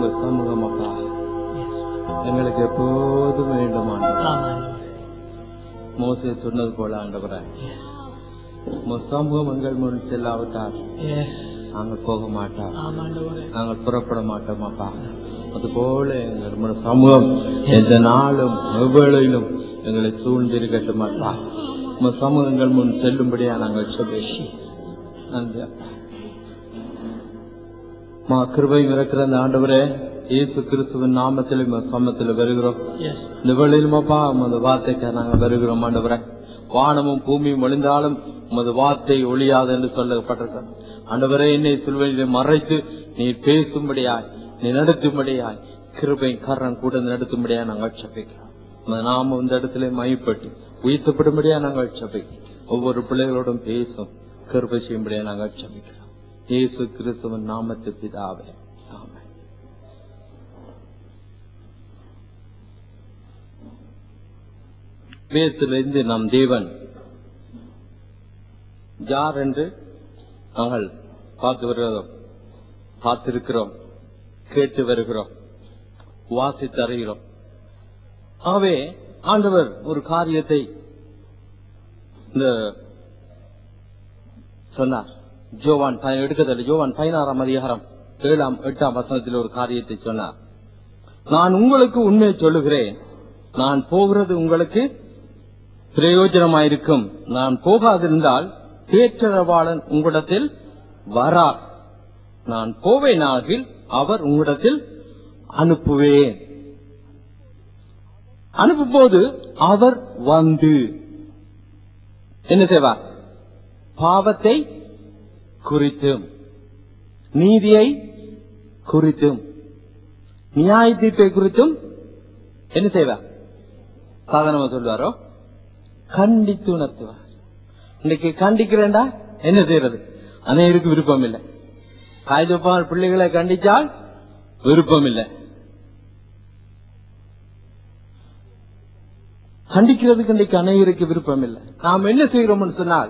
உங்க சமூகம் அப்பா Yes, Father. எங்களுக்கு எப்போதும் வேண்டும் ஆண்டவர் ஆமா, ஆண்டவரே. மோசே சொன்னது போல ஆண்டவரே Yes. உங்க சமூகம் எங்கள் முன் செல்லாவிட்டால் Yes. நாங்கள் போக மாட்டோம் ஆமா, ஆண்டவரே. நாங்கள் புறப்பட மாட்டோம் அப்பா அது போல எங்கள் முன் சமூகம் எந்த நாளும் எவ்வளையிலும் எங்களை சூழ்ந்திருக்கட்டும் அப்பா உங்க சமூகங்கள் முன் செல்லும்படியா நாங்கள் சொல்லி நன்றி அப்பா மா கிருபையும் இருக்கிற அந்த ஆண்டவரே இயேசு கிறிஸ்துவின் நாமத்தில் உங்க சமத்தில் வருகிறோம் Yes. இந்த வேளையிலும் அப்பா உமது வார்த்தைக்கு நாங்கள் வருகிறோம் ஆண்டவரே வானமும் பூமியும் ஒளிந்தாலும் உமது வார்த்தை ஒளியாது என்று சொல்லப்பட்டிருக்கிறது ஆண்டவரே என்னை சிலுவையிலே மறைத்து நீ பேசும்படியாய் நீ நடத்தும்படியாய் கிருபை கரண் கூட நடத்தும்படியாய் நாங்கள் சபிக்கிறோம் உமது நாம இந்த இடத்துல மைப்பட்டு உயர்த்தப்படும்படியா நாங்கள் சபிக்கிறோம் ஒவ்வொரு பிள்ளைகளோடும் பேசும் கிருபை செய்யும்படியா நாங்கள் சபிக்கிறோம் இயேசு கிறிஸ்துவின் நாமத்து பிதாவே ஆமென் வேதத்திலிருந்து நம் தேவன் யார் என்று நாங்கள் பார்த்து வருகிறோம் பார்த்திருக்கிறோம் கேட்டு வருகிறோம் வாசித்து அறிகிறோம் ஆகவே ஆண்டவர் ஒரு காரியத்தை இந்த சொன்னார் ஜோவான் ப- எடுக்கதில்லை ஜோவான் பதினாறாம் அதிகாரம் ஏழாம் எட்டாம் வசனத்தில் ஒரு காரியத்தை சொன்னார் நான் உங்களுக்கு உண்மையை சொல்லுகிறேன் நான் போகிறது உங்களுக்கு பிரயோஜனமாயிருக்கும் நான் போகாதிருந்தால் பேற்றரவாளன் உங்களிடத்தில் வரார் நான் போவேனாகில் அவர் உங்களிடத்தில் அனுப்புவேன் அனுப்பும்போது அவர் வந்து என்ன செய்வார் பாவத்தை குறித்தும் நீதியை குறித்தும் நியாய தீர்ப்பை குறித்தும் என்ன செய்வார் சாதாரணமா சொல்வாரோ கண்டித்து உணர்த்துவார் இன்னைக்கு கண்டிக்கிறேன்டா என்ன செய்யறது அநேருக்கு விருப்பம் இல்லை காய்தப்பால் பிள்ளைகளை கண்டிச்சால் விருப்பம் இல்லை கண்டிக்கிறதுக்கு இன்னைக்கு அநேகருக்கு விருப்பம் இல்லை நாம் என்ன செய்கிறோம்னு சொன்னால்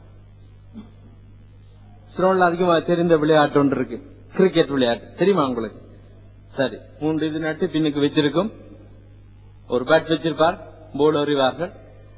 சிரோன்ல அதிகமா தெரிந்த விளையாட்டு ஒன்று இருக்கு கிரிக்கெட் விளையாட்டு தெரியுமா உங்களுக்கு சரி மூன்று இது நட்டு பின்னுக்கு வச்சிருக்கும் ஒரு பேட் வச்சிருப்பார் போல் அறிவார்கள்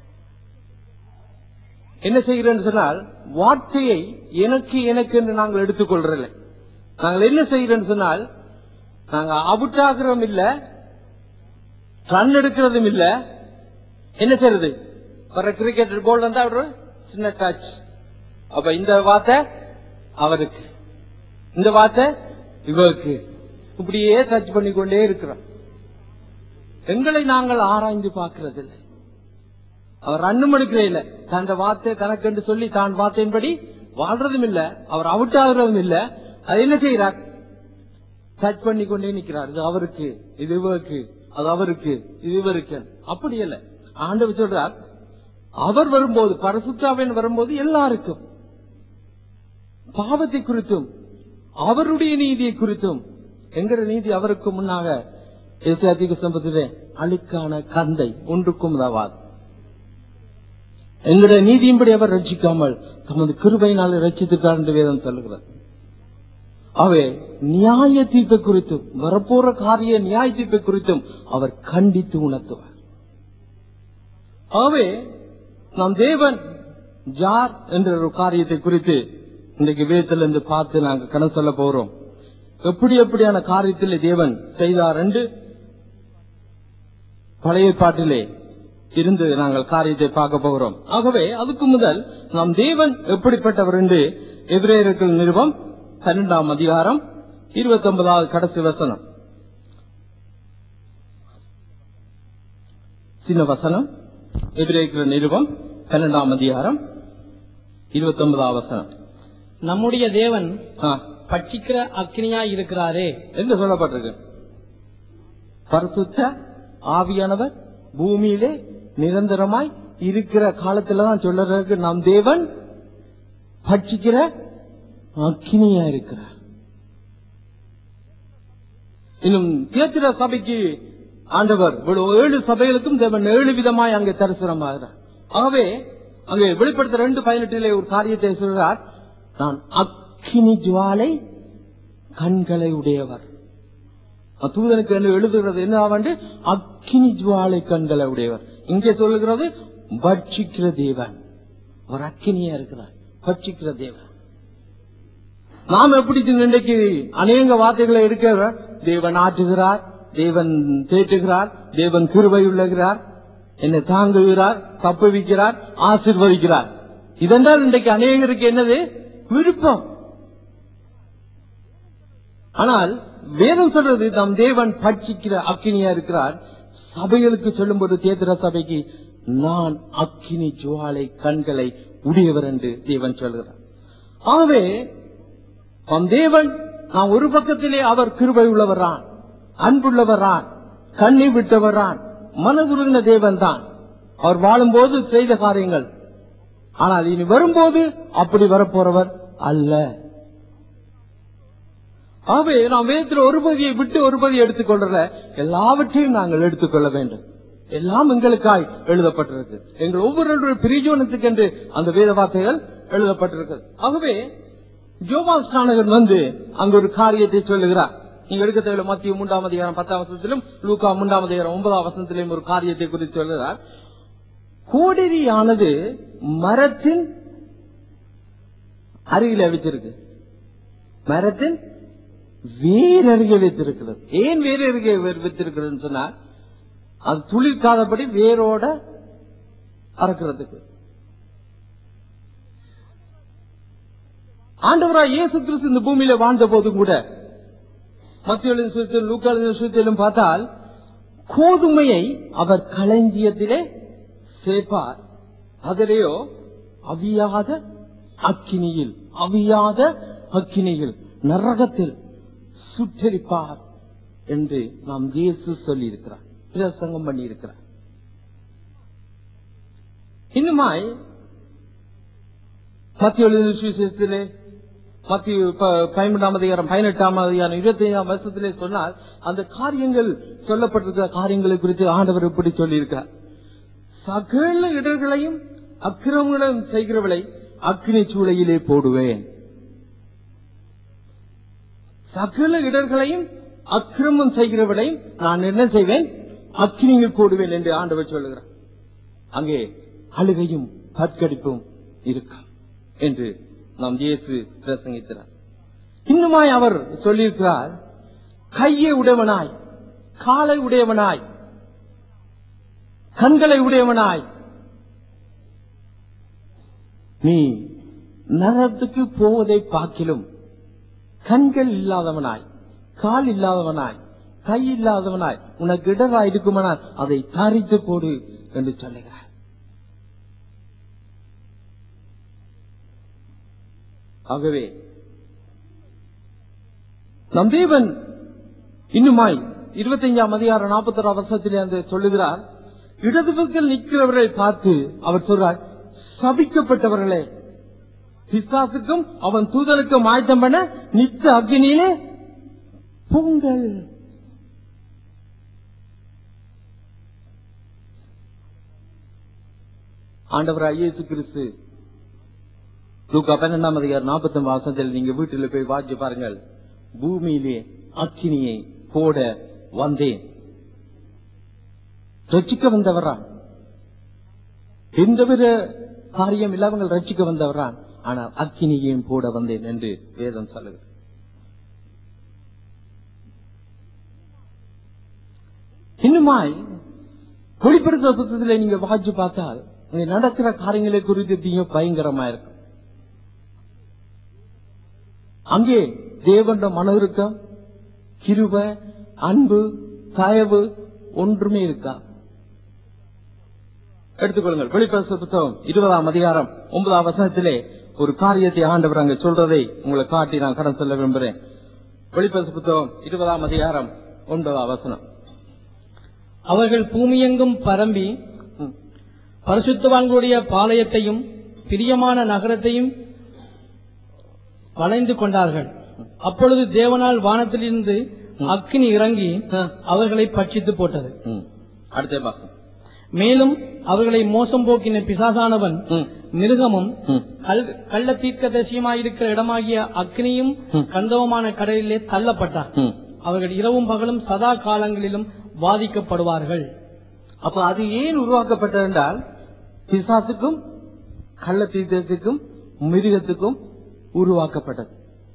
என்ன செய்கிறேன்னு சொன்னால் வார்த்தையை எனக்கு எனக்கு என்று நாங்கள் எடுத்துக்கொள்றதில்லை நாங்கள் என்ன செய்கிறோம்னு சொன்னால் நாங்க அவுட் ஆகிறோம் இல்ல ரன் எடுக்கிறதும் இல்ல என்ன செய்யறது வர கிரிக்கெட் போல் வந்தா ஒரு சின்ன டச் அப்ப இந்த வார்த்தை அவருக்கு இந்த வார்த்தை இவருக்கு இப்படியே டச் பண்ணிக்கொண்டே இருக்கிறோம் எங்களை நாங்கள் ஆராய்ந்து பார்க்கறதில்லை அவர் ரன்னும் எடுக்கிறே இல்ல தன் வார்த்தை தனக்கென்று சொல்லி தான் வார்த்தையின்படி வாழ்றதும் இல்ல அவர் அவுட் ஆகுறதும் இல்ல அது என்ன செய்யறார் டச் பண்ணி கொண்டே நிக்கிறார் இது அவருக்கு இது இவருக்கு அது அவருக்கு இது இவருக்கு அப்படி இல்ல ஆண்டவர் சொல்றார் அவர் வரும்போது பரசுத்தாவின் வரும்போது எல்லாருக்கும் பாவத்தை குறித்தும் அவருடைய நீதியை குறித்தும் எங்கட நீதி அவருக்கு முன்னாக ஏசியாத்திக சம்பத்திலே அழுக்கான கந்தை ஒன்றுக்கும் உதவாது எங்களுடைய நீதியின்படி அவர் ரட்சிக்காமல் தமது கிருபையினால் ரட்சித்துட்டார் என்று வேதம் சொல்லுகிறது அவை நியாய தீர்ப்பை குறித்தும் வரப்போற காரிய நியாய தீர்ப்பை குறித்தும் அவர் கண்டித்து உணர்த்துவார் ஆகவே நம் தேவன் ஜார் என்ற ஒரு காரியத்தை குறித்து இன்றைக்கு வேதத்திலிருந்து பார்த்து நாங்கள் கணக்கு சொல்ல போறோம் எப்படி எப்படியான காரியத்தில் தேவன் செய்தார் என்று பழைய பாட்டிலே இருந்து நாங்கள் காரியத்தை பார்க்க போகிறோம் ஆகவே அதுக்கு முதல் நம் தேவன் எப்படிப்பட்டவர் என்று எதிரேயர்கள் நிருபம் பன்னெண்டாம் அதிகாரம் இருபத்தி ஒன்பதாவது கடைசி வசனம் சின்ன வசனம் எதிரேயர்கள் நிருபம் பன்னெண்டாம் அதிகாரம் இருபத்தி ஒன்பதாவது வசனம் நம்முடைய தேவன் ஆ, பட்சிக்கிற அக்னியாய் இருக்கிறாரே என்ன சொல்லப்பட்டிருக்கு பரிசுத்த ஆவியானவர் பூமியிலே நிரந்தரமாய் இருக்கிற காலத்துல தான் சொல்றதுக்கு நம் தேவன் பட்சிக்கிற அக்கினியா இருக்கிறார் இன்னும் தியத்திர சபைக்கு ஆண்டவர் இவ்வளவு ஏழு சபைகளுக்கும் தேவன் ஏழு விதமாய் அங்கே தரிசனமாகிறார் ஆகவே அங்கே வெளிப்படுத்த ரெண்டு பதினெட்டிலே ஒரு காரியத்தை சொல்றார் நான் அக்கினி ஜுவாலை கண்களை உடையவர் தூதனுக்கு என்று எழுதுகிறது என்ன வந்து அக்கினி ஜுவாலை கண்களை உடையவர் இங்கே சொல்லுகிறது பட்சிக்கிற தேவன் ஒரு அக்கினியா இருக்கிறார் பட்சிக்கிற தேவன் நாம் எப்படி இன்றைக்கு அநேக வார்த்தைகளை எடுக்க தேவன் ஆற்றுகிறார் தேவன் தேற்றுகிறார் தேவன் கிருபை உள்ளகிறார் என்னை தாங்குகிறார் தப்புவிக்கிறார் ஆசிர்வதிக்கிறார் இதென்றால் இன்றைக்கு அநேகருக்கு என்னது விருப்பம் ஆனால் வேதம் சொல்றது நம் தேவன் பட்சிக்கிற அக்கினியா இருக்கிறார் சபைகளுக்கு சொல்லும்போது தேத்திர சபைக்கு நான் அக்கினி ஜுவாலை கண்களை உடையவர் என்று தேவன் சொல்கிறார் ஆகவே நம் தேவன் நாம் ஒரு பக்கத்திலே அவர் கிருபை உள்ளவரான் அன்புள்ளவரான் கண்ணி விட்டவரான் மனதுருகின தேவன் தான் அவர் வாழும்போது செய்த காரியங்கள் ஆனால் இனி வரும்போது அப்படி வரப்போறவர் அல்ல ஆகவே நாம் வேதத்தில் ஒரு பகுதியை விட்டு ஒரு பகுதியை எடுத்துக்கொள்றல எல்லாவற்றையும் நாங்கள் எடுத்துக்கொள்ள வேண்டும் எல்லாம் எங்களுக்காய் எழுதப்பட்டிருக்கு எங்கள் ஒவ்வொருவருடைய பிரிஜோனத்துக்கு என்று அந்த வேத வார்த்தைகள் எழுதப்பட்டிருக்கு ஆகவே ஜோபால் ஸ்நானகன் வந்து அங்க ஒரு காரியத்தை சொல்லுகிறார் நீங்க எடுக்க தேவையில்ல மத்திய மூன்றாம் அதிகாரம் பத்தாம் வசனத்திலும் லூக்கா மூன்றாம் அதிகாரம் ஒன்பதாம் வசனத்திலும் ஒரு காரியத்தை குறித்து சொல்லுகிறார் கோடரியானது மரத்தின் அருகில வச்சிருக்கு மரத்தின் வேரருகே வைத்திருக்கிறது ஏன் வேரருகே வைத்திருக்கிறதுன்னு சொன்னா அது துளிர்க்காதபடி வேரோட அறக்கிறதுக்கு ஆண்டவராய் இயேசு கிறிஸ்து இந்த பூமியில வாழ்ந்த போதும் கூட மத்திய சுத்திலும் லூக்காலின் சுத்திலும் பார்த்தால் கோதுமையை அவர் களஞ்சியத்திலே சேர்ப்பார் அதிலேயோ அவியாத அக்கினியில் அவியாத அக்கினியில் நரகத்தில் சுட்டரிப்பார் என்று நாம் இயேசு சொல்லி இருக்கிறார் பிரசங்கம் பண்ணி இருக்கிறார் இன்னுமாய் மத்திய சுவிசேஷத்திலே மத்திய பதிமூன்றாம் அதிகாரம் பதினெட்டாம் அதிகாரம் இருபத்தி ஐந்தாம் வருஷத்திலே சொன்னால் அந்த காரியங்கள் சொல்லப்பட்டிருக்கிற காரியங்களை குறித்து ஆண்டவர் இப்படி சொல்லியிருக்கிறார் சகல இடர்களையும் அக்கிரமங்களும் செய்கிறவளை அக்னி சூளையிலே போடுவேன் சகல இடர்களையும் அக்கிரமம் செய்கிறவளையும் நான் என்ன செய்வேன் அக்னியில் போடுவேன் என்று ஆண்டவர் சொல்லுகிறார் அங்கே அழுகையும் கற்கடிப்பும் இருக்கும் என்று நாம் இயேசு பிரசங்கிக்கிறார் இன்னுமாய் அவர் சொல்லியிருக்கிறார் கையை உடையவனாய் காலை உடையவனாய் கண்களை உடையவனாய் நீ நரத்துக்கு போவதை பார்க்கிலும் கண்கள் இல்லாதவனாய் கால் இல்லாதவனாய் கை இல்லாதவனாய் உனக்கு இடராய் இருக்குமானால் அதை தரித்து போடு என்று சொல்லுகிறார் ஆகவே நம் தேவன் இன்னுமாய் இருபத்தைந்தாம் அதிகாரம் நாற்பத்தி வருஷத்திலே அந்த சொல்லுகிறார் இடது பக்கத்தில் நிற்கிறவரை பார்த்து அவர் சொல்றார் சபிக்கப்பட்டவர்களே பிசாசுக்கும் அவன் தூதலுக்கும் ஆயத்தம் பண்ண நித்த அக்னியிலே பொங்கல் ஆண்டவராய் இயேசு கிறிஸ்து லூக்கா பன்னெண்டாம் அதிகாரம் நாற்பத்தி வாசத்தில் நீங்க வீட்டில் போய் வாட்சி பாருங்கள் பூமியிலே அக்கினியை போட வந்தேன் ரட்சிக்க வந்தவரான் எந்தவித காரியம் இல்லாமல் ரட்சிக்க வந்தவரான் ஆனால் அக்கினியையும் போட வந்தேன் என்று வேதம் சொல்லுகிறது இன்னுமாய் வெளிப்படுத்த புத்தகத்தில் நீங்க வாட்சி பார்த்தால் இங்க நடக்கிற காரியங்களை குறித்து தீங்க பயங்கரமா இருக்கும் அங்கே தேவண்ட மன இருக்கம் கிருப அன்பு தயவு ஒன்றுமே இருக்கா எடுத்துக்கொள்ளுங்கள் வெளிப்பரசு புத்தகம் இருபதாம் அதிகாரம் ஒன்பதாம் வசனத்திலே ஒரு காரியத்தை ஆண்டவர் அங்க சொல்றதை உங்களை காட்டி நான் கடன் சொல்ல விரும்புகிறேன் வெளிப்பரசு புத்தகம் இருபதாம் அதிகாரம் ஒன்பதாம் வசனம் அவர்கள் பூமியெங்கும் பரம்பி ம். பரிசுத்தவான்களுடைய பாளையத்தையும் பிரியமான நகரத்தையும் வளைந்து கொண்டார்கள் அப்பொழுது தேவனால் வானத்திலிருந்து அக்கினி இறங்கி ஆ. அவர்களை பட்சித்து போட்டது ம். அடுத்த பாகம் மேலும் அவர்களை மோசம் போக்கின பிசாசானவன் ம். மிருகமும் ம். கல் கள்ள தீர்க்கதரிசியுமாயிருக்கிற இடமாகிய அக்னியும் ம். கந்தவமான கடலிலே தள்ளப்பட்டான் ம். அவர்கள் இரவும் பகலும் சதா காலங்களிலும் வாதிக்கப்படுவார்கள் அப்ப அது ஏன் உருவாக்கப்பட்டது என்றால் பிசாசுக்கும் கள்ள தீர்த்தத்துக்கும் மிருகத்துக்கும் உருவாக்கப்பட்டது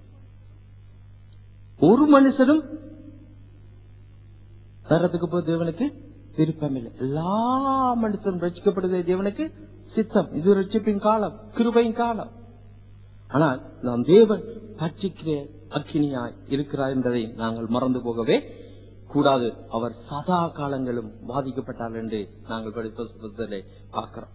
ஒரு மனுஷனும் நரகத்துக்கு போய் தேவனுக்கு விருப்பம் இல்லை எல்லா மனுஷனும் ரசிக்கப்படுவதே தேவனுக்கு சித்தம் இது ரட்சிப்பின் காலம் கிருபையின் காலம் ஆனால் நாம் தேவன் பட்சிக்கிற அக்கினியாய் இருக்கிறார் என்பதை நாங்கள் மறந்து போகவே கூடாது அவர் சதா காலங்களும் பாதிக்கப்பட்டார் என்று நாங்கள் படித்த புத்தகத்திலே பார்க்கிறோம்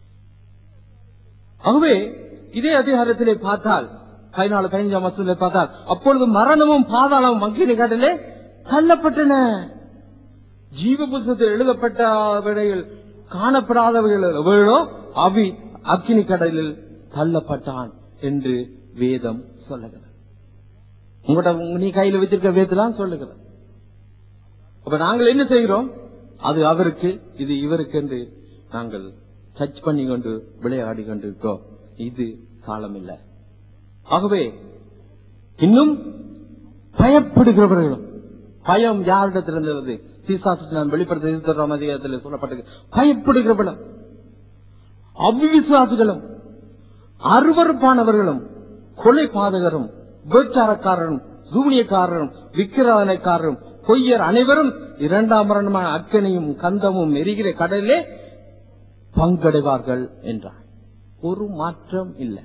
ஆகவே இதே அதிகாரத்திலே பார்த்தால் பதினாலு பதினஞ்சாம் வருஷத்திலே பார்த்தால் அப்பொழுது மரணமும் பாதாளமும் அக்கினி கடலே தள்ளப்பட்டன ஜீவ புத்தகத்தில் எழுதப்பட்டவைகள் காணப்படாதவைகள் எவ்வளோ அவி அக்கினி கடலில் தள்ளப்பட்டான் என்று வேதம் சொல்லுகிறது உங்கள்கிட்ட உங்க- நீ கையில வச்சிருக்க வேதெல்லாம் சொல்லுகிறது அப்ப நாங்கள் என்ன செய்கிறோம் அது அவருக்கு இது இவருக்கு என்று நாங்கள் டச் பண்ணி கொண்டு விளையாடி கொண்டு இருக்கோம் இது காலம் இல்லை ஆகவே இன்னும் பயப்படுகிறவர்களும் பயம் யாரிடத்தில் இருந்தது பிசாசுக்கு நான் வெளிப்படுத்த இருபத்தொராம் அதிகாரத்தில் சொல்லப்பட்டது பயப்படுகிறவர்களும் அவிவிசுவாசிகளும் அருவருப்பானவர்களும் கொலை பாதகரும் விபச்சாரக்காரரும் சூனியக்காரரும் விக்கிரகனைக்காரரும் பொய்யர் அனைவரும் இரண்டாம் மரணமான அக்கனியும் கந்தமும் எரிகிற கடலிலே பங்கடைவார்கள் என்றார் ஒரு மாற்றம் இல்லை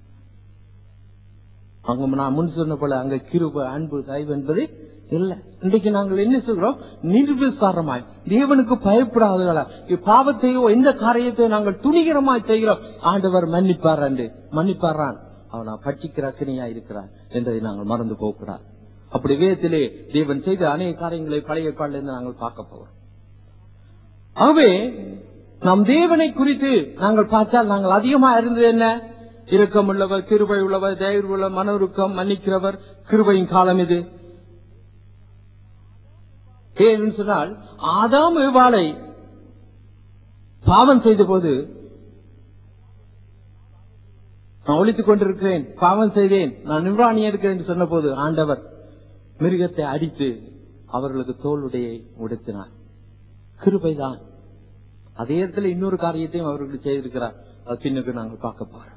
அங்க நான் முன் சொன்ன போல அங்க கிருப அன்பு தயவு என்பது இல்ல இன்றைக்கு நாங்கள் என்ன சொல்கிறோம் நிர்விசாரமாய் தேவனுக்கு பயப்படாதவர்களா பாவத்தையோ எந்த காரியத்தையோ நாங்கள் துணிகரமாய் செய்கிறோம் ஆண்டவர் மன்னிப்பார் என்று மன்னிப்பாரான் அவனா பட்சிக்கிற அக்கினியா இருக்கிறான் என்பதை நாங்கள் மறந்து போகக்கூடாது அப்படி வேதத்திலே தேவன் செய்த அநேக காரியங்களை பழைய ஏற்பாட்டிலிருந்து நாங்கள் பார்க்க போகிறோம் ஆகவே நம் தேவனை குறித்து நாங்கள் பார்த்தால் நாங்கள் அதிகமா இருந்தது என்ன இரக்கம் உள்ளவர் கிருபை உள்ளவர் தயவு உள்ள மனோருக்கம் மன்னிக்கிறவர் கிருபையின் காலம் இது ஏன்னு சொன்னால் ஆதாம் ஏவாளை பாவம் செய்த போது நான் ஒழித்துக் கொண்டிருக்கிறேன் பாவம் செய்தேன் நான் நிர்வாணியா இருக்கிறேன் என்று சொன்ன போது ஆண்டவர் மிருகத்தை அடித்து அவர்களுக்கு தோளுடையை உடுத்தினார் கிருபைதான் அதே இடத்துல இன்னொரு காரியத்தையும் அவர்களுக்கு செய்திருக்கிறார் அது பின்னுக்கு நாங்கள் பார்க்க போறோம்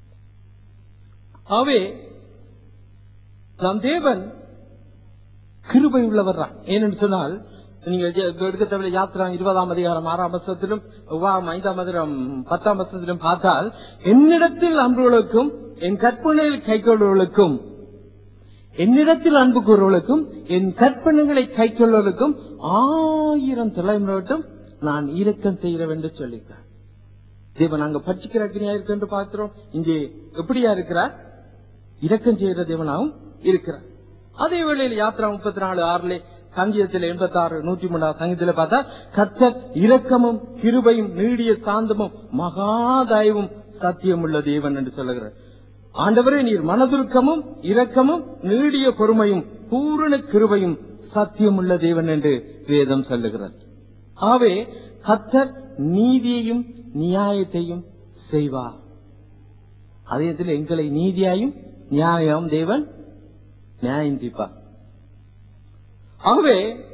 ஆகவே நம் தேவன் கிருபை உள்ளவர் தான் ஏனென்று சொன்னால் நீங்கள் ஜெ- எடுக்க தேவையில்லை யாத்திரா இருபதாம் அதிகாரம் ஆறாம் வருஷத்திலும் உபாகம் ஐந்தாம் அதிகாரம் பத்தாம் வருஷத்திலும் பார்த்தால் என்னிடத்தில் அன்புகளுக்கும் என் கற்பனையில் கைக்கொள்வர்களுக்கும் என்னிடத்தில் அன்பு கூறுவர்களுக்கும் என் கற்பனைகளை கைக்கொள்வர்களுக்கும் ஆயிரம் தலைமுறைட்டும் நான் இரக்கம் செய்கிறேன் என்று சொல்லியிருக்கிறார் தேவன் அங்க பட்சிக்கிற அக்னியா இருக்கு என்று பார்க்கிறோம் இங்கே எப்படியா இருக்கிறார் இரக்கம் செய்கிற தேவனாகவும் இருக்கிறார் அதே வேளையில் யாத்திரா முப்பத்தி நாலு ஆறுல சங்கீதத்தில் எண்பத்தி ஆறு நூற்றி மூணாவது சங்கீதத்துல பார்த்தா கத்தர் இரக்கமும் கிருபையும் நீடிய சாந்தமும் மகாதயவும் சத்தியம் உள்ள தேவன் என்று சொல்லுகிறார் ஆண்டவரே நீர் மனதுருக்கமும் இரக்கமும் நீடிய பொறுமையும் பூரண கிருபையும் சத்தியம் உள்ள தேவன் என்று வேதம் சொல்லுகிறது ஆகவே கத்தர் நீதியையும் நியாயத்தையும் செய்வார் அதே இடத்தில் எங்களை நீதியாயும் நியாயம் தேவன் நியாயம் தீர்ப்பார் ஆகவே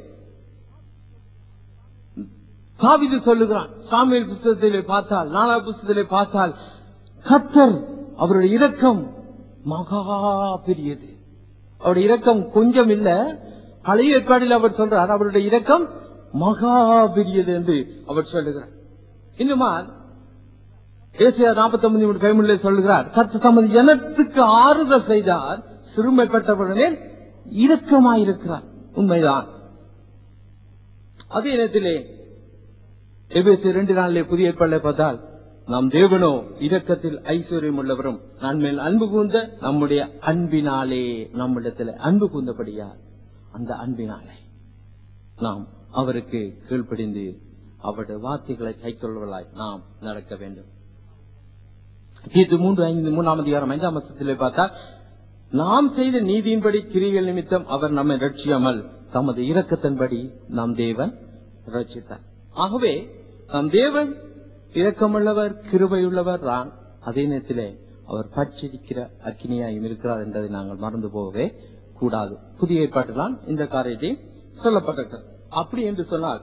தாவீது சொல்லுகிறான் சாமியல் புஸ்தகத்திலே பார்த்தால் நாலாவது புஸ்தகத்திலே பார்த்தால் கத்தர் அவருடைய இரக்கம் மகா பெரியது அவருடைய இரக்கம் கொஞ்சம் இல்ல பழைய ஏற்பாடில் அவர் சொல்றார் அவருடைய இரக்கம் மகா பெரியது என்று அவர் சொல்லுகிறார் இன்னுமா ஏசியா நாற்பத்தி ஒன்பது மூணு கைமுள்ள சொல்லுகிறார் கத்து தமது ஜனத்துக்கு ஆறுதல் செய்தார் சிறுமைப்பட்டவருடனே இரக்கமாயிருக்கிறார் உண்மைதான் அதே நேரத்திலே எபேசு இரண்டு நாளிலே புதிய ஏற்பாடுல பார்த்தால் நம் தேவனோ இரக்கத்தில் ஐஸ்வர்யம் உள்ளவரும் நன்மேல் அன்பு கூர்ந்த நம்முடைய அன்பினாலே நம்மிடத்தில் அன்பு கூர்ந்தபடியா அந்த அன்பினாலே நாம் அவருக்கு கீழ்ப்படிந்து அவருடைய வார்த்தைகளை கைக்கொள்வதாய் நாம் நடக்க வேண்டும் தீர்த்து மூன்று ஐந்து மூணாம் அதிகாரம் ஐந்தாம் வருஷத்திலே பார்த்தா நாம் செய்த நீதியின்படி கிரிகள் நிமித்தம் அவர் நம்மை ரட்சியாமல் தமது இரக்கத்தின்படி நம் தேவன் ரட்சித்தார் ஆகவே நம் தேவன் இரக்கமுள்ளவர் கிருபையுள்ளவர் தான் அதே நேரத்திலே அவர் பட்சிக்கிற அக்கினியாயும் இருக்கிறார் என்பதை நாங்கள் மறந்து போகவே கூடாது புதிய ஏற்பாட்டில்தான் இந்த காரியத்தை சொல்லப்பட்டிருக்கிறது அப்படி என்று சொன்னால்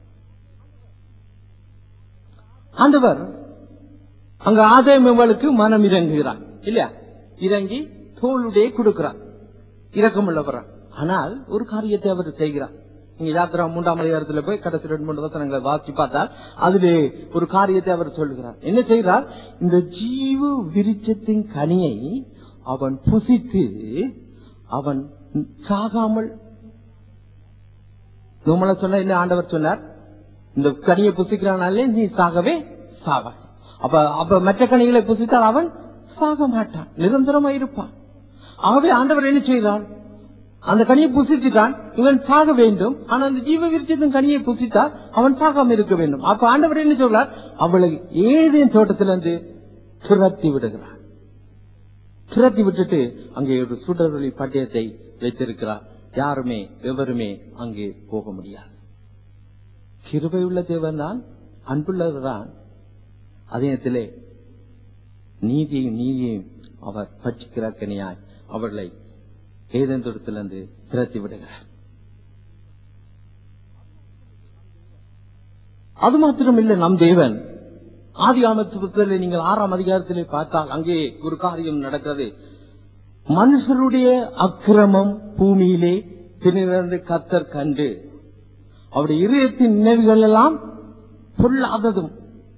ஆண்டவர் அங்க ஆதாயமங்களுக்கு மனம் இறங்குகிறார் இல்லையா இறங்கி தோளுடைய கொடுக்கிறார் இரக்கமுள்ளவரா ஆனால் ஒரு காரியத்தை அவர் செய்கிறார் நீங்க யாத்திரா மூன்றாம் அதிகாரத்துல போய் கடைசி ரெண்டு மூணு வசனங்களை வாசிச்சு பார்த்தால் அதிலே ஒரு காரியத்தை அவர் சொல்லுகிறார் என்ன செய்கிறார் இந்த ஜீவ விருட்சத்தின் கனியை அவன் புசித்து அவன் சாகாமல் நம்மள சொன்ன என்ன ஆண்டவர் சொன்னார் இந்த கனியை புசிக்கிறானாலே நீ சாகவே சாக அப்ப அப்ப மற்ற கனிகளை புசித்தால் அவன் சாக மாட்டான் நிரந்தரமா இருப்பான் ஆகவே ஆண்டவர் என்ன செய்தார் அந்த கனியை புசித்துட்டான் இவன் சாக வேண்டும் ஆனா அந்த ஜீவ விருட்சத்தின் கனியை புசித்தால் அவன் சாகாம இருக்க வேண்டும் அப்ப ஆண்டவர் என்ன சொல்றார் அவளை ஏதேன் தோட்டத்திலிருந்து துரத்தி விடுகிறார் துரத்தி விட்டுட்டு அங்கே ஒரு சுடரொளி பட்டயத்தை வைத்திருக்கிறார் யாருமே எவருமே அங்கே போக முடியாது கிருபையுள்ள தேவன் தான் அன்புள்ளவர்தான் அதே நீதியும் நீதியும் அவர் பட்சிக்கிறார் கனியாய் அவர்களை ஏதேன் தோட்டத்திலிருந்து திரட்டி விடுகிறார் அது மாத்திரம் இல்லை நம் தேவன் ஆதி ஆமத்துவத்தில் நீங்கள் ஆறாம் அதிகாரத்திலே பார்த்தால் அங்கே ஒரு காரியம் நடக்கிறது மனுஷருடைய அக்கிரமம் பூமியிலே பின்னிருந்து கத்தர் கண்டு அவருடைய இதயத்தின் நினைவுகள் எல்லாம் பொல்லாததும்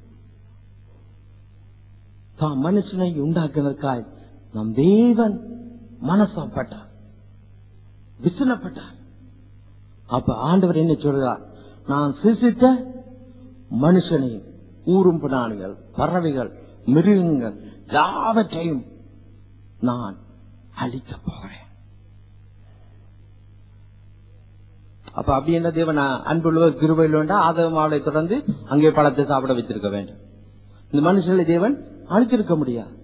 தாம் மனுஷனை உண்டாக்குவதற்காய் நம் தேவன் மனசப்பட்டார் விசனப்பட்டார் அப்ப ஆண்டவர் என்ன சொல்றார் நான் சிசித்த மனுஷனையும் ஊரும் பிராணிகள் பறவைகள் மிருகங்கள் யாவற்றையும் நான் அழிக்கப் போகிறேன் அப்ப அப்படி என்ன தேவன் அன்புள்ளவர் கிருபையில் வேண்டா ஆதவம் அவளை தொடர்ந்து அங்கே பழத்தை சாப்பிட வைத்திருக்க வேண்டும் இந்த மனுஷனை தேவன் அழித்திருக்க முடியாது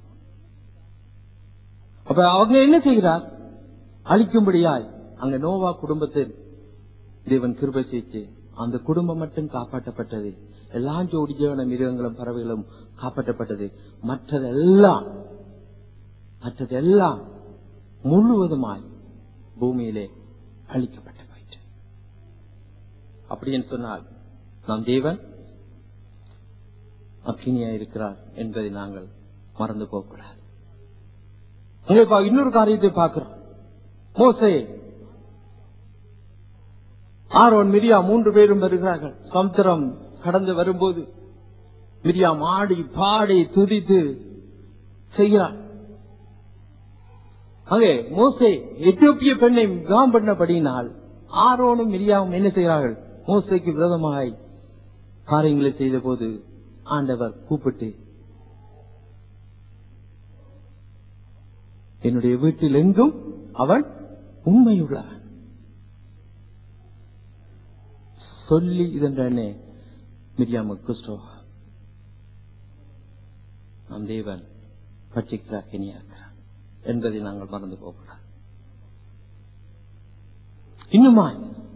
அப்ப அவங்க என்ன செய்கிறார் அழிக்கும்படியாய் அங்க நோவா குடும்பத்தில் தேவன் கிருபை செய்து அந்த குடும்பம் மட்டும் காப்பாற்றப்பட்டது எல்லாம் ஜோடி ஜீவன மிருகங்களும் பறவைகளும் காப்பாற்றப்பட்டது மற்றதெல்லாம் மற்றதெல்லாம் முழுவதுமாய் பூமியிலே அழிக்கப்பட்டு போயிற்று அப்படின்னு சொன்னால் நம் தேவன் அக்கினியா இருக்கிறார் என்பதை நாங்கள் மறந்து போகக்கூடாது அங்கே பா- இன்னொரு காரியத்தை பார்க்கிறோம் மோசே ஆரோன் மிரியா மூன்று பேரும் வருகிறார்கள் சமுத்திரம் கடந்து வரும்போது மிரியா மாடி பாடி துதித்து செய்கிறார் அங்கே மோசே எத்தியோப்பிய பெண்ணை விவாகம் பண்ணபடியினால் ஆரோனும் மிரியாவும் என்ன செய்கிறார்கள் மோசைக்கு விரோதமாய் காரியங்களை செய்த போது ஆண்டவர் கூப்பிட்டு என்னுடைய வீட்டில் எங்கும் அவன் உண்மையுள்ளவன் சொல்லி இதென்றே மிரியாம கிறிஸ்டோ நம் தேவன் பட்சிக்கிறார் கனியாக்கிறார் என்பதை நாங்கள் மறந்து போகக்கூடாது இன்னுமாய்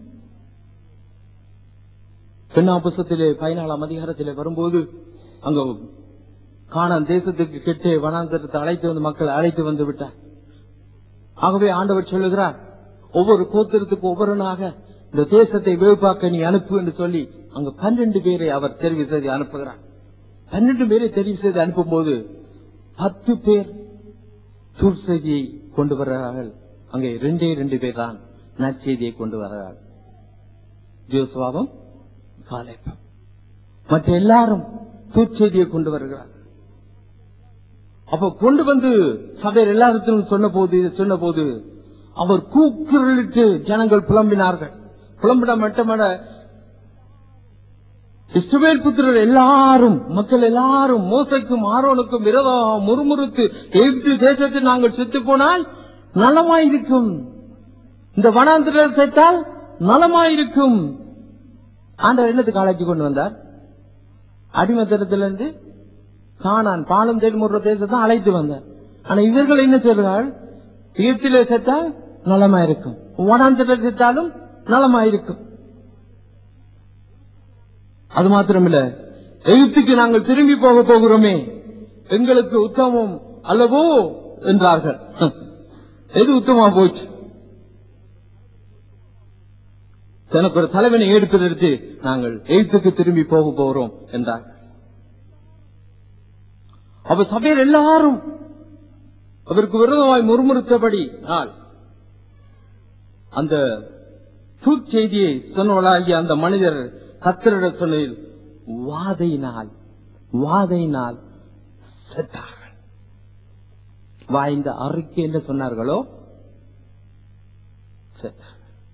பெண்ணா புஸ்தத்திலே பதினாலாம் அதிகாரத்திலே வரும்போது அங்க காணான் தேசத்துக்கு கெட்டே வனாந்தரத்தை அழைத்து வந்து மக்கள் அழைத்து வந்து விட்டார் ஆகவே ஆண்டவர் சொல்லுகிறார் ஒவ்வொரு கோத்திரத்துக்கு ஒவ்வொருவனாக இந்த தேசத்தை வேவுபாக்க நீ அனுப்பு என்று சொல்லி அங்க பன்னெண்டு பேரை அவர் தெரிவு செய்து அனுப்புகிறார் பன்னெண்டு பேரை தெரிவு செய்து அனுப்பும் போது பத்து பேர் துர்செய்தியை கொண்டு வருகிறார்கள் அங்கே ரெண்டே ரெண்டு பேர் தான் நற்செய்தியை கொண்டு வருகிறார்கள் ஜோசுவாவும் காலேபம் மற்ற எல்லாரும் தூச்செய்தியை கொண்டு வருகிறார் அப்ப கொண்டு வந்து சபையர் எல்லாருக்கும் சொன்ன போது சொன்ன போது அவர் கூக்குரலிட்டு ஜனங்கள் புலம்பினார்கள் புலம்பிட மட்டுமல்ல இஸ்ரவேல் புத்திரர் எல்லாரும் மக்கள் எல்லாரும் மோசைக்கும் ஆரோனுக்கும் விரதமாக முறுமுறுத்து எகிப்து தேசத்தில் நாங்கள் செத்து போனால் நலமாயிருக்கும் இந்த வனாந்திரம் சேர்த்தால் நலமாயிருக்கும் ஆண்டவர் என்னத்துக்கு அழைச்சு கொண்டு வந்தார் அடிமத்தனத்திலிருந்து காணான் பாலம் தேடுமுற தேசத்தை அழைத்து வந்தார் ஆனா இவர்கள் என்ன சொல்றார்கள் எகிப்திலே செத்தால் நலமா இருக்கும் வனாந்திரத்தில் செத்தாலும் நலமா இருக்கும் அது மாத்திரமில்ல எகிப்துக்கு நாங்கள் திரும்பி போக போகிறோமே எங்களுக்கு உத்தமம் அல்லவோ என்றார்கள் எது உத்தமா போச்சு தனக்கு ஒரு தலைவனை எடுப்பதற்கு நாங்கள் எய்த்துக்கு திரும்பி போக போகிறோம் என்றார் அப்ப சபையில் எல்லாரும் அவருக்கு விரோதமாய் முறுமுறுத்தபடி நாள் அந்த செய்தியை சொன்னவளாகிய அந்த மனிதர் கத்தரிட சொன்னதில் வாதையினால் வாதையினால் செத்தார்கள் வாய்ந்த அறிக்கை என்ன சொன்னார்களோ செத்தார்கள்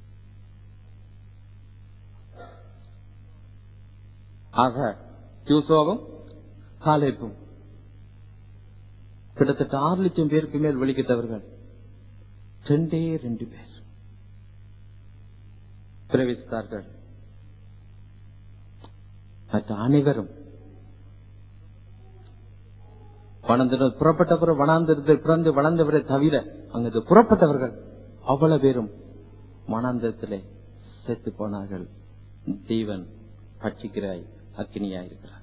ஆக யூசோவும் காலேப்பும் கிட்டத்தட்ட ஆறு லட்சம் பேருக்கு மேல் வெளிக்கிட்டவர்கள் ரெண்டே ரெண்டு பேர் பிரவேசித்தார்கள் மற்ற அனைவரும் வனந்திர புறப்பட்டவர் வனாந்திரத்தில் பிறந்து வளர்ந்தவரை தவிர அங்கு புறப்பட்டவர்கள் அவ்வளவு பேரும் வனாந்திரத்திலே செத்து போனார்கள் தேவன் பட்சிக்கிறாய் அக்கினியாயிருக்கிறார்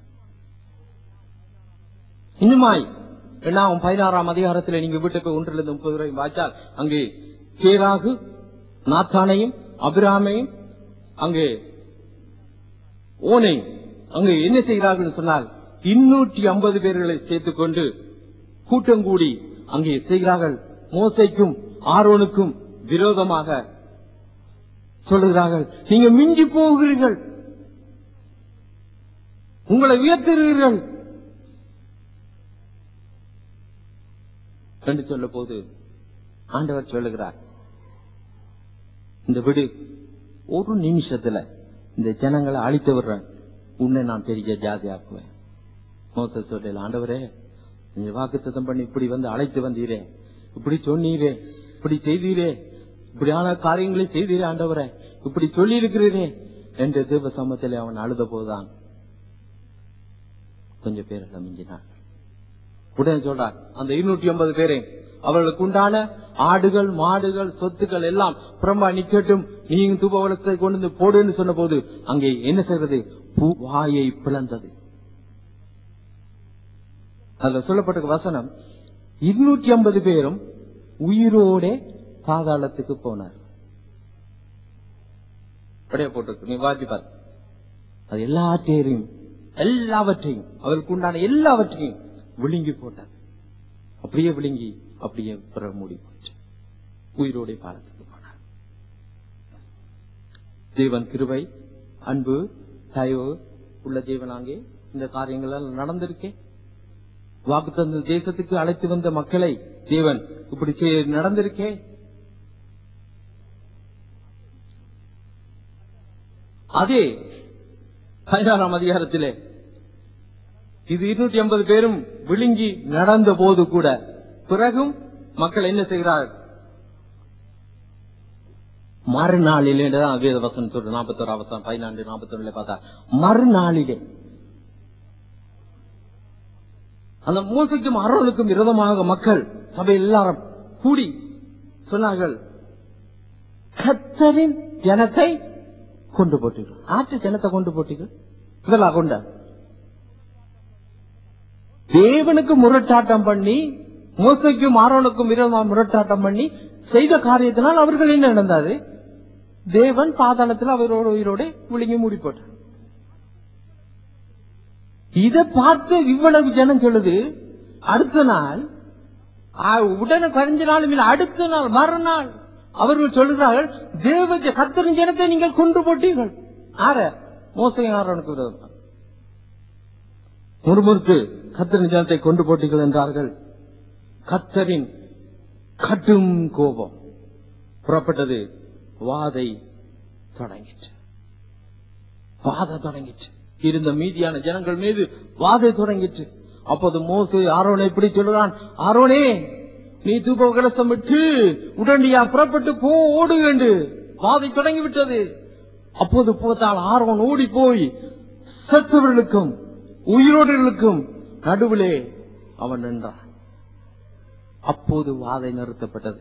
இன்னுமாய் எண்ணாவும் பதினாறாம் அதிகாரத்தில் நீங்க வீட்டுக்கு ஒன்றிலிருந்து முப்பது வரை வாய்ச்சால் அங்கே கேராகு நாத்தானையும் அபிராமையும் அங்கே ஓனையும் அங்கு என்ன செய்கிறார்கள் சொன்னால் இன்னூற்றி ஐம்பது பேர்களை சேர்த்துக் கொண்டு கூட்டம் கூடி அங்கே செய்கிறார்கள் மோசைக்கும் ஆரோனுக்கும் விரோதமாக சொல்லுகிறார்கள் நீங்க மிஞ்சி போகிறீர்கள் உங்களை உயர்த்துகிறீர்கள் என்று சொல்ல போது ஆண்டவர் சொல்லுகிறார் இந்த விடு ஒரு நிமிஷத்துல இந்த ஜனங்களை அழித்து விடுறேன் உன்னை நான் பெரிய ஜாதி ஆக்குவேன் மோச சொல்லல ஆண்டவரே நீ வாக்குத்தத்தம் பண்ணி இப்படி வந்து அழைத்து வந்தீரே இப்படி சொன்னீரே இப்படி செய்தீரே இப்படியான காரியங்களை செய்தீரே ஆண்டவரே இப்படி சொல்லி இருக்கிறீரே என்ற தேவ சமத்தில் அவன் அழுத போதுதான் கொஞ்சம் பேர் எல்லாம் மிஞ்சினார்கள் உடனே சொல்றார் அந்த இருநூற்றி ஐம்பது பேரை அவர்களுக்கு உண்டான ஆடுகள் மாடுகள் சொத்துக்கள் எல்லாம் புறம்பா நிக்கட்டும் நீங்க தூபவளத்தை கொண்டு வந்து போடுன்னு சொன்ன போது அங்கே என்ன செய்வது பூ வாயை பிளந்தது அதுல சொல்லப்பட்ட வசனம் இருநூற்றி ஐம்பது பேரும் உயிரோட பாதாளத்துக்கு போனார் அப்படியே போட்டிருக்கு நீ வாசி பார் அது எல்லாத்தையும் எல்லாவற்றையும் அவருக்கு உண்டான எல்லாவற்றையும் விழுங்கி போட்டார் அப்படியே விழுங்கி அப்படியே பிற மூடி போச்சு உயிரோட பாலத்துக்கு போனார் தேவன் கிருபை அன்பு தயவு உள்ள தேவன் அங்கே இந்த காரியங்கள் எல்லாம் நடந்திருக்கே வாக்கு தந்த தேசத்துக்கு அழைத்து வந்த மக்களை தேவன் இப்படி செய்ய நடந்திருக்கே அதே பதினாறாம் அதிகாரத்திலே இது இருநூற்றி ஐம்பது பேரும் விழுங்கி நடந்த போது கூட பிறகும் மக்கள் என்ன செய்கிறார்கள் மறுநாளிலே தான் வேத வசனம் சொல்ற நாற்பத்தோரு அவசரம் பதினான்கு நாற்பத்தி பார்த்தா மறுநாளிலே அந்த மூசைக்கும் அரோனுக்கும் விரோதமாக மக்கள் சபை எல்லாரும் கூடி சொன்னார்கள் கத்தரின் ஜனத்தை கொண்டு போட்டீர்கள் ஆற்று ஜனத்தை கொண்டு போட்டீர்கள் இதெல்லாம் கொண்ட தேவனுக்கு முரட்டாட்டம் பண்ணி மூசைக்கும் ஆரோனுக்கும் விரோதமாக முரட்டாட்டம் பண்ணி செய்த காரியத்தினால் அவர்கள் என்ன நடந்தது தேவன் பாதாளத்தில் அவரோட உயிரோட விழுங்கி மூடி போட்டார் இதை பார்த்து இவ்வளவு ஜனம் சொல்லுது அடுத்த நாள் ஆ, உடனே கரைஞ்ச நாளும் இல்லை அடுத்த நாள் மறுநாள் அவர்கள் சொல்லுகிறார்கள் தேவ கத்தரின் ஜனத்தை நீங்கள் கொண்டு போட்டீர்கள் ஆற மோசையும் ஆரோனுக்கு விரோதம் முறுமுறுக்கு கத்தரின் ஜனத்தை கொண்டு போட்டீர்கள் என்றார்கள் கத்தரின் கடும் கோபம் புறப்பட்டது வாதை தொடங்கிற்று வாத தொடங்கிற்று இருந்த மீதியான ஜனங்கள் மீது வாதை தொடங்கிற்று அப்போது மோசே ஆரோனை இப்படி சொல்லுகிறான் ஆரோனே நீ தூப கலசம் விட்டு உடனடியா புறப்பட்டு போ ஓடு என்று வாதை தொடங்கி விட்டது அப்போது போத்தால் ஆரோன் ஓடி போய் செத்தவர்களுக்கும் உயிரோடுகளுக்கும் நடுவிலே அவன் நின்றான் அப்போது வாதை நிறுத்தப்பட்டது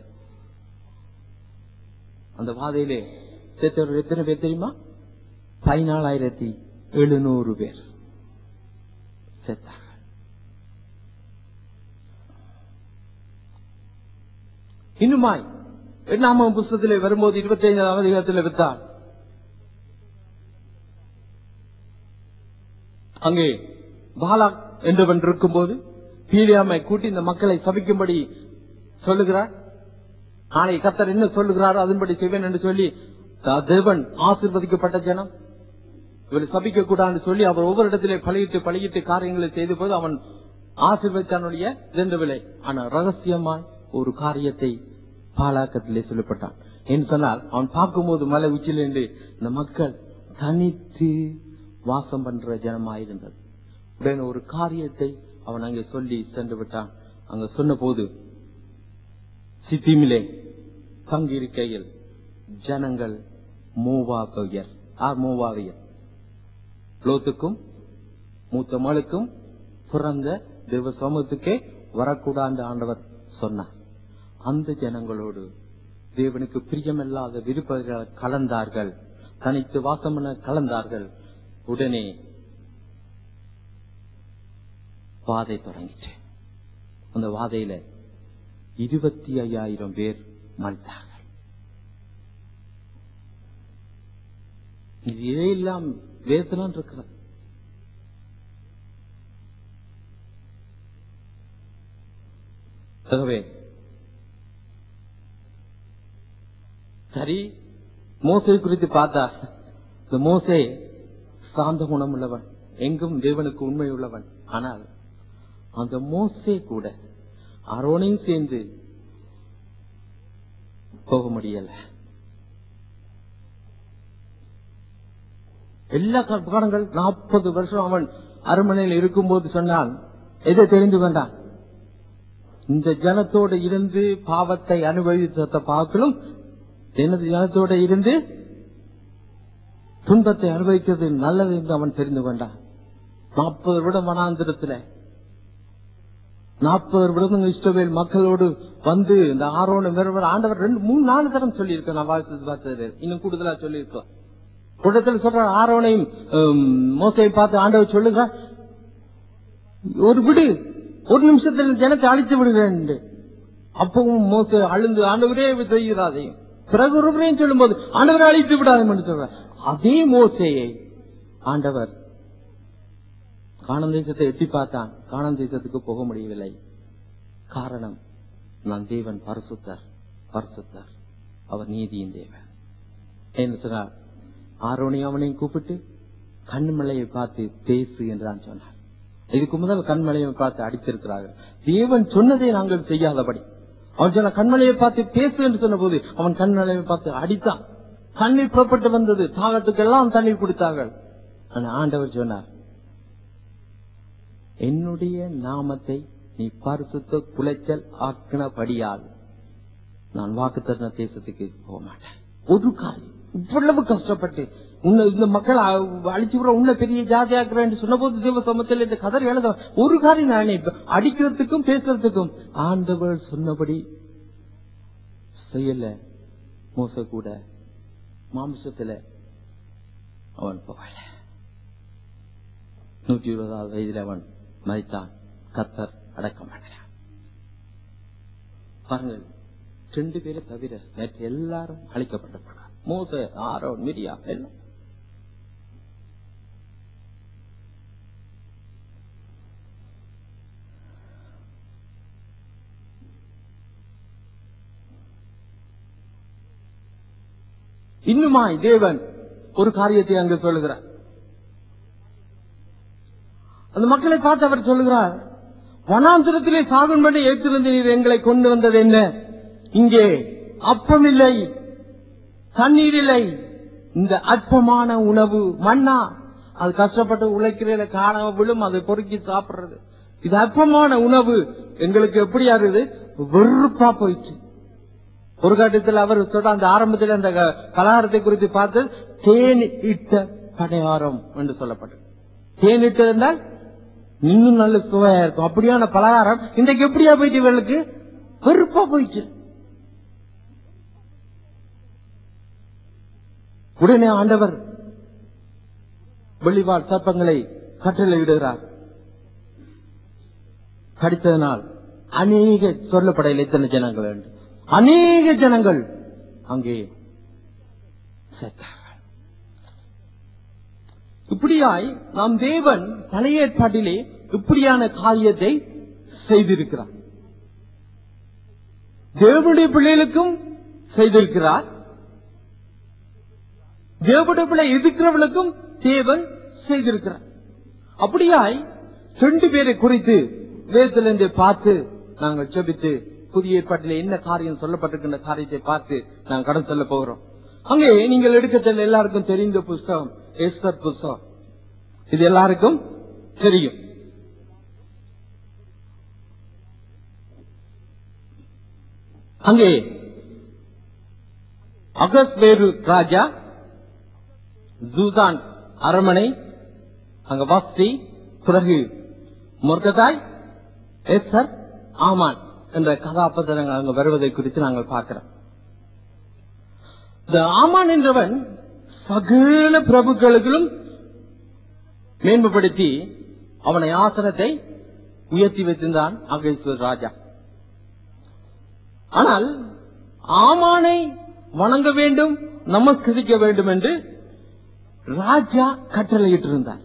அந்த வாதையிலே செத்தவர்கள் எத்தனை பேர் தெரியுமா பதினாலாயிரத்தி எழுநூறு பேர் செத்தார்கள் இன்னுமாய் எண்ணாம புஸ்தகத்திலே வரும்போது இருபத்தி ஐந்தாவது அதிகாரத்தில் வித்தார் அங்கே பாலாக் என்றவன் இருக்கும்போது பீலியாமை கூட்டி இந்த மக்களை சபிக்கும்படி சொல்லுகிறார் நாளை கத்தர் என்ன சொல்லுகிறாரோ அதன்படி செய்வேன் என்று சொல்லி த- தேவன் ஆசீர்வதிக்கப்பட்ட ஜனம் இவர் சபிக்க கூடாது சொல்லி அவர் ஒவ்வொரு இடத்திலே பழகிட்டு பழகிட்டு காரியங்களை செய்த போது அவன் ஆசீர்வதித்தானுடைய விலை ஆனா ரகசியமாய் ஒரு காரியத்தை பாலாக்கத்திலே சொல்லப்பட்டான் என்று சொன்னால் அவன் பார்க்கும்போது மலை உச்சியில் இருந்து இந்த மக்கள் தனித்து வாசம் பண்ற ஜனமாயிருந்தது உடனே ஒரு காரியத்தை அவன் அங்கே சொல்லி சென்று விட்டான் அங்க சொன்ன போது சித்திமிலே தங்கியிருக்கையில் ஜனங்கள் மூவாவியர் ஆர் மூவாவியர் லோத்துக்கும் மூத்த மகளுக்கும் பிறந்த தேவ சமூகத்துக்கே வரக்கூடாது ஆண்டவர் சொன்னார் அந்த ஜனங்களோடு தேவனுக்கு பிரியமில்லாத விருப்பங்கள் கலந்தார்கள் தனித்து வாசம் பண்ண கலந்தார்கள் உடனே வாதை தொடங்கிச்சு அந்த வாதையில இருபத்தி ஐயாயிரம் பேர் மறித்தார்கள் இது இதையெல்லாம் வேதனம் இருக்கிறது ஆகவே சரி மோசை குறித்து பார்த்தா இந்த மோசே சாந்த குணம் உள்ளவன் எங்கும் தேவனுக்கு உண்மை உள்ளவன் ஆனால் அந்த மோசே கூட அரோனையும் சேர்ந்து போக முடியல எல்லா கற்பகாரங்கள் நாற்பது வருஷம் அவன் அரண்மனையில் இருக்கும்போது சொன்னான் எதை தெரிந்து கொண்டான் இந்த ஜனத்தோடு இருந்து பாவத்தை அனுபவித்த பார்க்கலும் எனது ஜனத்தோட இருந்து துன்பத்தை அனுபவிக்கிறது நல்லது என்று அவன் தெரிந்து கொண்டான் நாற்பது வருடம் வனாந்திரத்துல நாற்பது வருடம் இஷ்டவேல் மக்களோடு வந்து இந்த ஆரோன மேற்பட ஆண்டவர் ரெண்டு மூணு நாலு தரம் சொல்லியிருக்கேன் நான் வாழ்த்து பார்த்தது இன்னும் கூடுதலா சொல்லியிருக்கோம் கூட்டத்தில் சொல்ற ஆரோனையும் மோசையை பார்த்து ஆண்டவர் சொல்லுங்க ஒரு விடு ஒரு நிமிஷத்தில் ஜனத்தை அழித்து விடுகிறேன் என்று. அப்பவும் மோச அழுந்து ஆண்டவரே இதை செய்கிறாதையும் பிறகு ஒருவரையும் சொல்லும் போது ஆண்டவரை அழித்து விடாதே என்று சொல்ற அதே மோசையை ஆண்டவர் காணம் தேசத்தை எட்டி பார்த்தான் காணம் தேசத்துக்கு போக முடியவில்லை காரணம் நான் தேவன் பரிசுத்தர் பரிசுத்தர் அவர் நீதியின் தேவன் என்று சொன்னார் ஆரோனையும் அவனையும் கூப்பிட்டு கண்மலையை பார்த்து பேசு என்றான் சொன்னார் இதுக்கு முதல் கண்மலையை பார்த்து அடித்திருக்கிறார்கள் தேவன் சொன்னதை நாங்கள் செய்யாதபடி அவன் சொன்ன கண்மலையை பார்த்து பேசு என்று சொன்ன போது அவன் கண்மலையை பார்த்து அடித்தான் தண்ணீர் புறப்பட்டு வந்தது தாகத்துக்கெல்லாம் தண்ணீர் குடித்தார்கள் ஆனா ஆண்டவர் சொன்னார் என்னுடைய நாமத்தை நீ பரிசுத்த குலைச்சல் ஆக்கினபடியால் நான் வாக்கு தருண தேசத்துக்கு போக மாட்டேன் ஒரு காரியம் இவ்வளவு கஷ்டப்பட்டு உன்னை இந்த மக்கள் அ- அழிச்சு விட உன்னை பெரிய ஜாதியாக்குறேன் சொன்ன போது தேவ சமத்தில் இந்த கதர் எழுத ஒரு காரியம் நானே இப்ப அடிக்கிறதுக்கும் பேசுறதுக்கும் ஆண்டவர் சொன்னபடி செய்யல மோச கூட மாம்சத்துல அவன் போகல நூற்றி இருபதாவது வயதில் அவன் மறித்தான் கத்தர் அடக்கம் பண்ணினான் பாருங்கள் ரெண்டு பேரை தவிர மற்ற எல்லாரும் அழிக்கப்பட்டிருப்பாங்க மோச ஆரோ மிரியா எல்லாம் இன்னுமாய் தேவன் ஒரு காரியத்தை அங்கு சொல்லுகிறார் அந்த மக்களை பார்த்து அவர் சொல்லுகிறார் வனாந்திரத்திலே சாகும்படி ஏற்றிருந்த நீர் எங்களை கொண்டு வந்தது என்ன இங்கே அப்பம் இல்லை தண்ணீர் இல்லை இந்த அற்பமான உணவு மண்ணா அது கஷ்டப்பட்டு உழைக்கிறத காண விழும் அதை பொறுக்கி சாப்பிடுறது இது அற்பமான உணவு எங்களுக்கு எப்படியா இருக்குது வெறுப்பா போயிடுச்சு ஒரு கட்டத்தில் அவர் சொல்ற அந்த ஆரம்பத்தில் அந்த க- பலகாரத்தை குறித்து பார்த்து தேன் இட்ட படையாரம் என்று சொல்லப்பட்டது தேன் இட்டது என்றால் இன்னும் நல்ல சுவையா இருக்கும் அப்படியான பலகாரம் இன்றைக்கு எப்படியா போயிட்டு இவர்களுக்கு வெறுப்பா போயிடுச்சு உடனே ஆண்டவர் வெளிவாழ் சர்ப்பங்களை கட்டளையிடுகிறார் கடித்ததனால் அநேக சொல்லப்படையில் எத்தனை ஜனங்கள் வேண்டும் அநேக ஜனங்கள் அங்கே செத்தார்கள் இப்படியாய் நாம் தேவன் பழைய ஏற்பாட்டிலே இப்படியான காரியத்தை செய்திருக்கிறார் தேவனுடைய பிள்ளைகளுக்கும் செய்திருக்கிறார் தேவனுடைய பிள்ளை எதிர்க்கிறவர்களுக்கும் தேவன் செய்திருக்கிறார் அப்படியாய் ரெண்டு பேரை குறித்து வேதத்திலிருந்து பார்த்து நாங்கள் ஜெபித்து புதிய ஏற்பாட்டில் என்ன காரியம் சொல்லப்பட்டிருக்கின்ற காரியத்தை பார்த்து நாங்கள் கடன் சொல்ல போகிறோம் அங்கே நீங்கள் எடுக்கத்தில் எல்லாருக்கும் தெரிந்த புஸ்தகம் எஸ்தர் புஸ்தகம் இது எல்லாருக்கும் தெரியும் அங்கே அகஸ்வேரு ராஜா ஜூதான் அரமனை அங்க வஸ்தி பிறகு முர்கதாய் எஸ்தர் ஆமான் என்ற கதாபாத்திரங்கள் அங்கு வருவதை குறித்து நாங்கள் பார்க்கிறோம் இந்த ஆமான் என்றவன் சகல பிரபுக்களுக்கும் மேன்மைப்படுத்தி அவனை ஆசனத்தை உயர்த்தி வைத்திருந்தான் அகேஸ்வர் ராஜா ஆனால் ஆமானை வணங்க வேண்டும் நமஸ்கரிக்க வேண்டும் என்று ராஜா கட்டளையிட்டிருந்தார்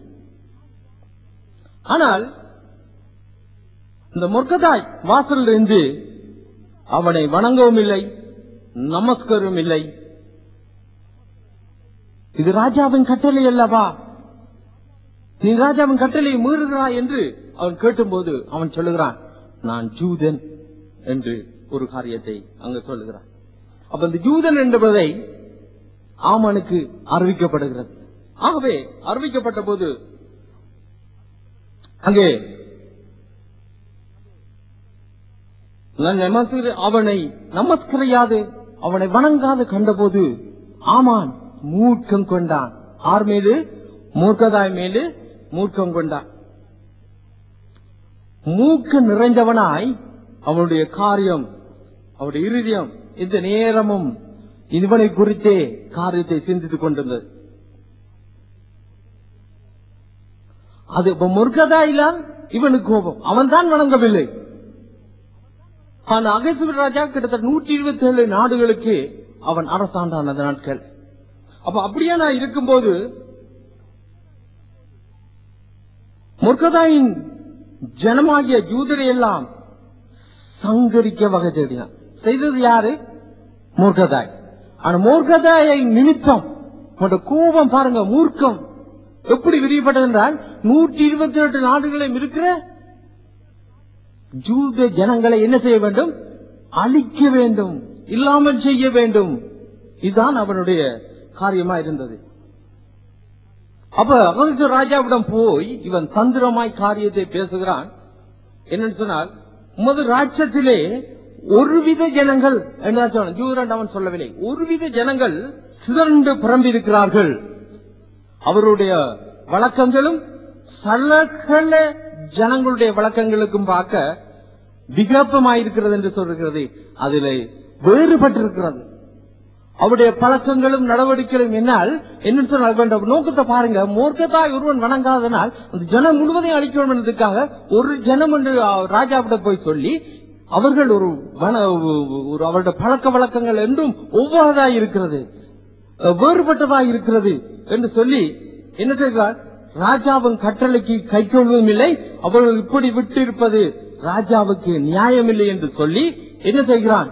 ஆனால் இந்த முர்கதாய் வாசலில் இருந்து அவனை வணங்கவும் இல்லை நமஸ்கரும் இல்லை இது ராஜாவின் கட்டளை அல்லவா நீ ராஜாவின் கட்டளை மீறுகிறாய் என்று அவன் கேட்டும்போது அவன் சொல்லுகிறான் நான் ஜூதன் என்று ஒரு காரியத்தை அங்கு சொல்லுகிறான் அப்ப இந்த ஜூதன் என்பதை ஆமனுக்கு அறிவிக்கப்படுகிறது ஆகவே அறிவிக்கப்பட்ட போது அங்கே நமஸ்கரி- அவனை நமஸ்கரியாது அவனை வணங்காது கண்டபோது ஆமான் மூர்க்கம் கொண்டான் ஆர் மீது மூர்க்கதாய் மீது மூர்க்கம் கொண்டான் மூக்கு நிறைந்தவனாய் அவனுடைய காரியம் அவருடைய இருதயம் இந்த நேரமும் இவனை குறித்தே காரியத்தை சிந்தித்துக் கொண்டிருந்தது அது இப்ப முருகதாயில இவனுக்கு கோபம் அவன் தான் வணங்கவில்லை ஆனா அகசுவர் ராஜா கிட்டத்தட்ட நூற்றி இருபத்தி ஏழு நாடுகளுக்கு அவன் அரசாண்டான் அந்த நாட்கள் அப்ப அப்படியே நான் இருக்கும்போது முர்கதாயின் ஜனமாகிய ஜூதரை எல்லாம் சங்கரிக்க வகை தேடினான் செய்தது யாரு மூர்க்கதாய் ஆனா மூர்க்கதாயை நிமித்தம் அவனோட கோபம் பாருங்க மூர்க்கம் எப்படி விரிவுபட்டது என்றால் நூற்றி இருபத்தி எட்டு நாடுகளிலும் இருக்கிற ஜூத ஜனங்களை என்ன செய்ய வேண்டும் அழிக்க வேண்டும் இல்லாமல் செய்ய வேண்டும் இதுதான் அவனுடைய காரியமா இருந்தது அப்ப அகஸ்து ராஜாவிடம் போய் இவன் தந்திரமாய் காரியத்தை பேசுகிறான் என்னன்னு சொன்னால் உமது ராஜ்யத்திலே ஒருவித ஜனங்கள் என்ன சொன்ன ஜூரன் அவன் சொல்லவில்லை ஒருவித ஜனங்கள் சிதறண்டு பரம்பியிருக்கிறார்கள் அவருடைய வழக்கங்களும் சகல ஜனங்களுடைய வழக்கங்களுக்கும் பார்க்க விகப்பமாயிருக்கிறது என்று சொல்லுகிறது அதிலே வேறுபட்டிருக்கிறது அவருடைய பழக்கங்களும் நடவடிக்கைகளும் என்னால் என்ன சொன்னால் வேண்டாம் நோக்கத்தை பாருங்க மூர்க்கத்தாய் ஒருவன் வணங்காதனால் அந்த ஜனம் முழுவதையும் அழிக்க வேண்டும் என்பதற்காக ஒரு ஜனம் என்று ராஜாவிட போய் சொல்லி அவர்கள் ஒரு வன ஒரு அவருடைய பழக்க வழக்கங்கள் என்றும் ஒவ்வொருதாய் இருக்கிறது வேறுபட்டதாய் இருக்கிறது என்று சொல்லி என்ன செய்கிறார் ராஜாவின் கட்டளைக்கு கை கொள்வதும் இல்லை அவர்கள் இப்படி விட்டு இருப்பது ராஜாவுக்கு நியாயமில்லை என்று சொல்லி என்ன செய்கிறான்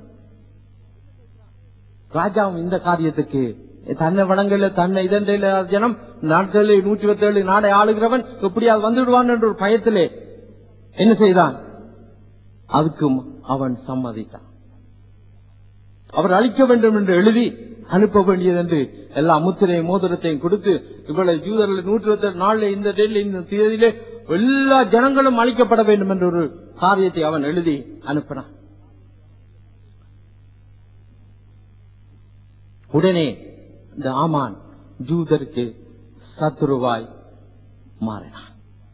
ராஜாவும் இந்த காரியத்துக்கு தன்னை வடங்கள்ல தன்னை இதண்டையில ஜனம் நாட்களில் நூற்றி இருபத்தி ஏழு நாடை ஆளுகிறவன் எப்படியாவது வந்துடுவான் என்ற ஒரு பயத்திலே என்ன செய்தான் அதுக்கும் அவன் சம்மதித்தான் அவர் அழிக்க வேண்டும் என்று எழுதி அனுப்ப வேண்டியது என்று எல்லா முத்திரையும் மோதிரத்தையும் கொடுத்து இவ்வளவு ஜூதர்கள் நூற்றி இருபத்தி ஏழு நாள்ல இந்த டேட்ல இந்த தேதியிலே எல்லா ஜனங்களும் அழிக்கப்பட வேண்டும் என்ற ஒரு காரியத்தை அவன் எழுதி அனுப்பினான் உடனே இந்த ஆமான் ஜூதருக்கு சத்துருவாய் மாறினான்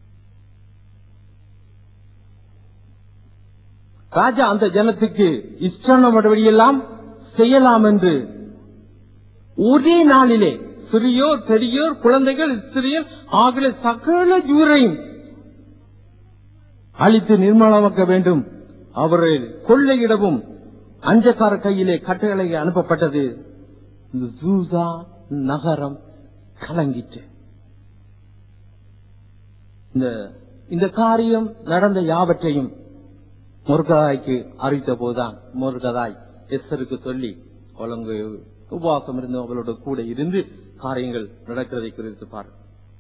ராஜா அந்த ஜனத்துக்கு இஷ்டப்படியெல்லாம் செய்யலாம் என்று ஒரே நாளிலே சிறியோர் பெரியோர் குழந்தைகள் ஸ்திரியோர் ஆகிய சகல ஜூரையும் அழித்து நிர்மலமாக்க வேண்டும் அவரை கொள்ளையிடவும் அஞ்சக்கார கையிலே கட்டளை அனுப்பப்பட்டது இந்த ஜூசா நகரம் கலங்கிட்டு இந்த இந்த காரியம் நடந்த யாவற்றையும் முருகதாய்க்கு அறிவித்த போதுதான் முருகதாய் எஸ்தருக்கு சொல்லி அவள் அங்கு உபவாசம் இருந்து அவளோட கூட இருந்து காரியங்கள் நடக்கிறதை குறித்து பாரு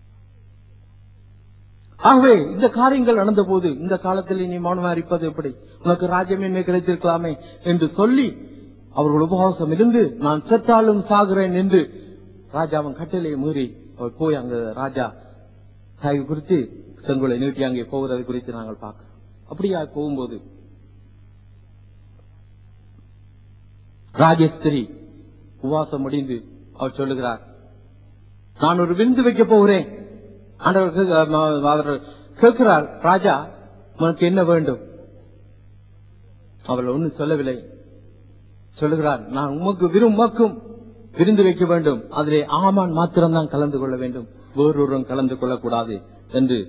ஆகவே இந்த காரியங்கள் நடந்த போது இந்த காலத்தில் நீ மௌனமா இருப்பது எப்படி உனக்கு ராஜ்யமே கிடைத்திருக்கலாமே என்று சொல்லி அவர்கள் உபவாசம் இருந்து நான் செத்தாலும் சாகிறேன் என்று ராஜாவின் கட்டளையை மீறி அவர் போய் அங்க ராஜா சாய்வு குறித்து செங்கோலை நீட்டி அங்கே போகிறது குறித்து நாங்கள் பார்க்கிறோம் அப்படியா போகும்போது ராஜஸ்திரி உபவாசம் முடிந்து அவர் சொல்லுகிறார் நான் ஒரு விருந்து வைக்க போகிறேன் ஆண்டவர் கே- ம- அவர் கேட்கிறார் ராஜா உனக்கு என்ன வேண்டும் அவள் ஒன்னும் சொல்லவில்லை சொல்லுகிறார் நான் உமக்கு விரும் உமக்கும் விருந்து வைக்க வேண்டும் அதிலே ஆமான் மாத்திரம்தான் கலந்து கொள்ள வேண்டும் வேறொருவரும் கலந்து கொள்ளக்கூடாது என்று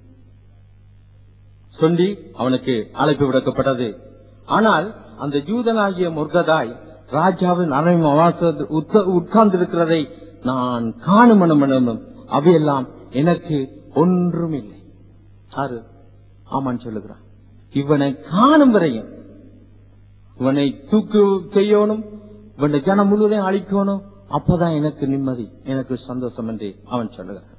சொல்லி அவனுக்கு அழைப்பு விடுக்கப்பட்டது ஆனால் அந்த ஜூதனாகிய முர்கதாய் ராஜாவின் அரண்மனை வாசல் உத்த- உட்கார்ந்திருக்கிறதை நான் காணும் மனமனமும் அவையெல்லாம் எனக்கு ஒன்றும் இல்லை ஆறு ஆமான் சொல்லுகிறான் இவனை காணும் வரையும் இவனை தூக்கு செய்யணும் இவனை ஜனம் முழுவதையும் அழிக்கணும் அப்பதான் எனக்கு நிம்மதி எனக்கு சந்தோஷம் என்று அவன் சொல்லுகிறான்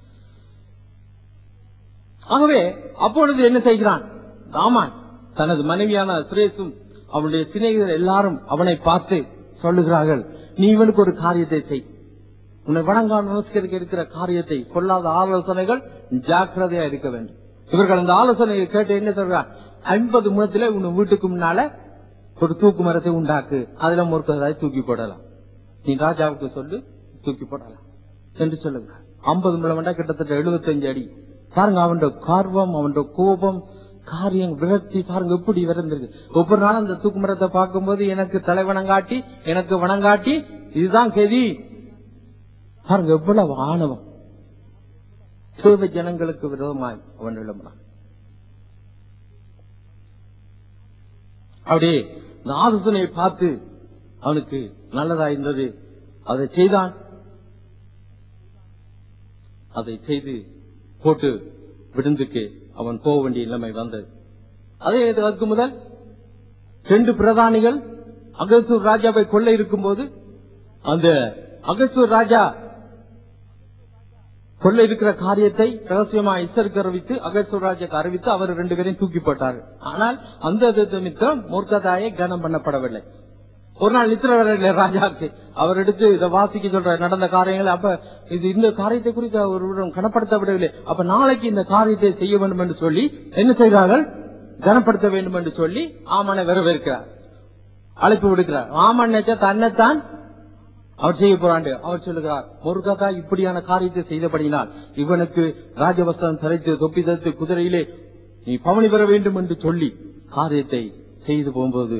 ஆகவே அப்பொழுது என்ன செய்கிறான் ஆமான் தனது மனைவியான சுரேஷும் அவனுடைய சிநேகிதர் எல்லாரும் அவனை பார்த்து சொல்லுகிறார்கள் நீ இவனுக்கு ஒரு காரியத்தை செய் உன்னை வணங்கா நமஸ்கரிக்க இருக்கிற காரியத்தை கொள்ளாத ஆலோசனைகள் ஜாக்கிரதையா இருக்க வேண்டும் இவர்கள் அந்த ஆலோசனையை கேட்டு என்ன சொல்றார் ஐம்பது முழத்திலே உன் வீட்டுக்கு முன்னால ஒரு தூக்கு மரத்தை உண்டாக்கு அதுல முறுக்கதாய் தூக்கி போடலாம் நீ ராஜாவுக்கு சொல்லு தூக்கி போடலாம் என்று சொல்லுகிறார் ஐம்பது முழம் வேண்டா கிட்டத்தட்ட 75 அடி பாருங்க அவனோட கார்வம் அவனோட கோபம் காரியம் விரக்தி பாருங்க எப்படி விரந்திருக்கு ஒவ்வொரு நாளும் அந்த தூக்கு மரத்தை பார்க்கும்போது எனக்கு தலை வணங்காட்டி எனக்கு வணங்காட்டி இதுதான் கெதி பாருங்க எவ்வளவு ஆணவம் தேவ ஜனங்களுக்கு விரோதமாய் அவன் எழும்புறான் அப்படியே இந்த ஆலோசனையை பார்த்து அவனுக்கு நல்லதா இருந்தது அதை செய்தான் அதை செய்து போட்டு விடுந்துக்கு அவன் போக வேண்டிய நிலைமை வந்தது அதே அதற்கு முதல் ரெண்டு பிரதானிகள் அகசூர் ராஜாவை கொள்ள இருக்கும்போது அந்த அகசூர் ராஜா கொள்ள இருக்கிற காரியத்தை ரகசியமா இசருக்கு அறிவித்து அகசூர் ராஜாக்கு அறிவித்து அவர் ரெண்டு பேரையும் தூக்கி போட்டார் ஆனால் அந்த நிமித்தம் மூர்க்கதாயை கனம் பண்ணப்படவில்லை ஒரு நாள் நித்திர வரவில்லை ராஜாக்கு அவர் எடுத்து இதை வாசிக்க சொல்ற நடந்த காரியங்கள் அப்ப இது இந்த காரியத்தை குறித்து அவருடன் கனப்படுத்த விடவில்லை அப்ப நாளைக்கு இந்த காரியத்தை செய்ய வேண்டும் என்று சொல்லி என்ன செய்கிறார்கள் கனப்படுத்த வேண்டும் என்று சொல்லி ஆமனை வரவேற்கிறார் அழைப்பு விடுக்கிறார் ஆமன் நினைச்சா தன்னைத்தான் அவர் செய்ய போறாண்டு அவர் சொல்லுகிறார் முருகதா இப்படியான காரியத்தை செய்தபடினால் இவனுக்கு ராஜவஸ்திரம் தரைத்து தொப்பி தரித்து குதிரையிலே நீ பவனி பெற வேண்டும் என்று சொல்லி காரியத்தை செய்து போகும்போது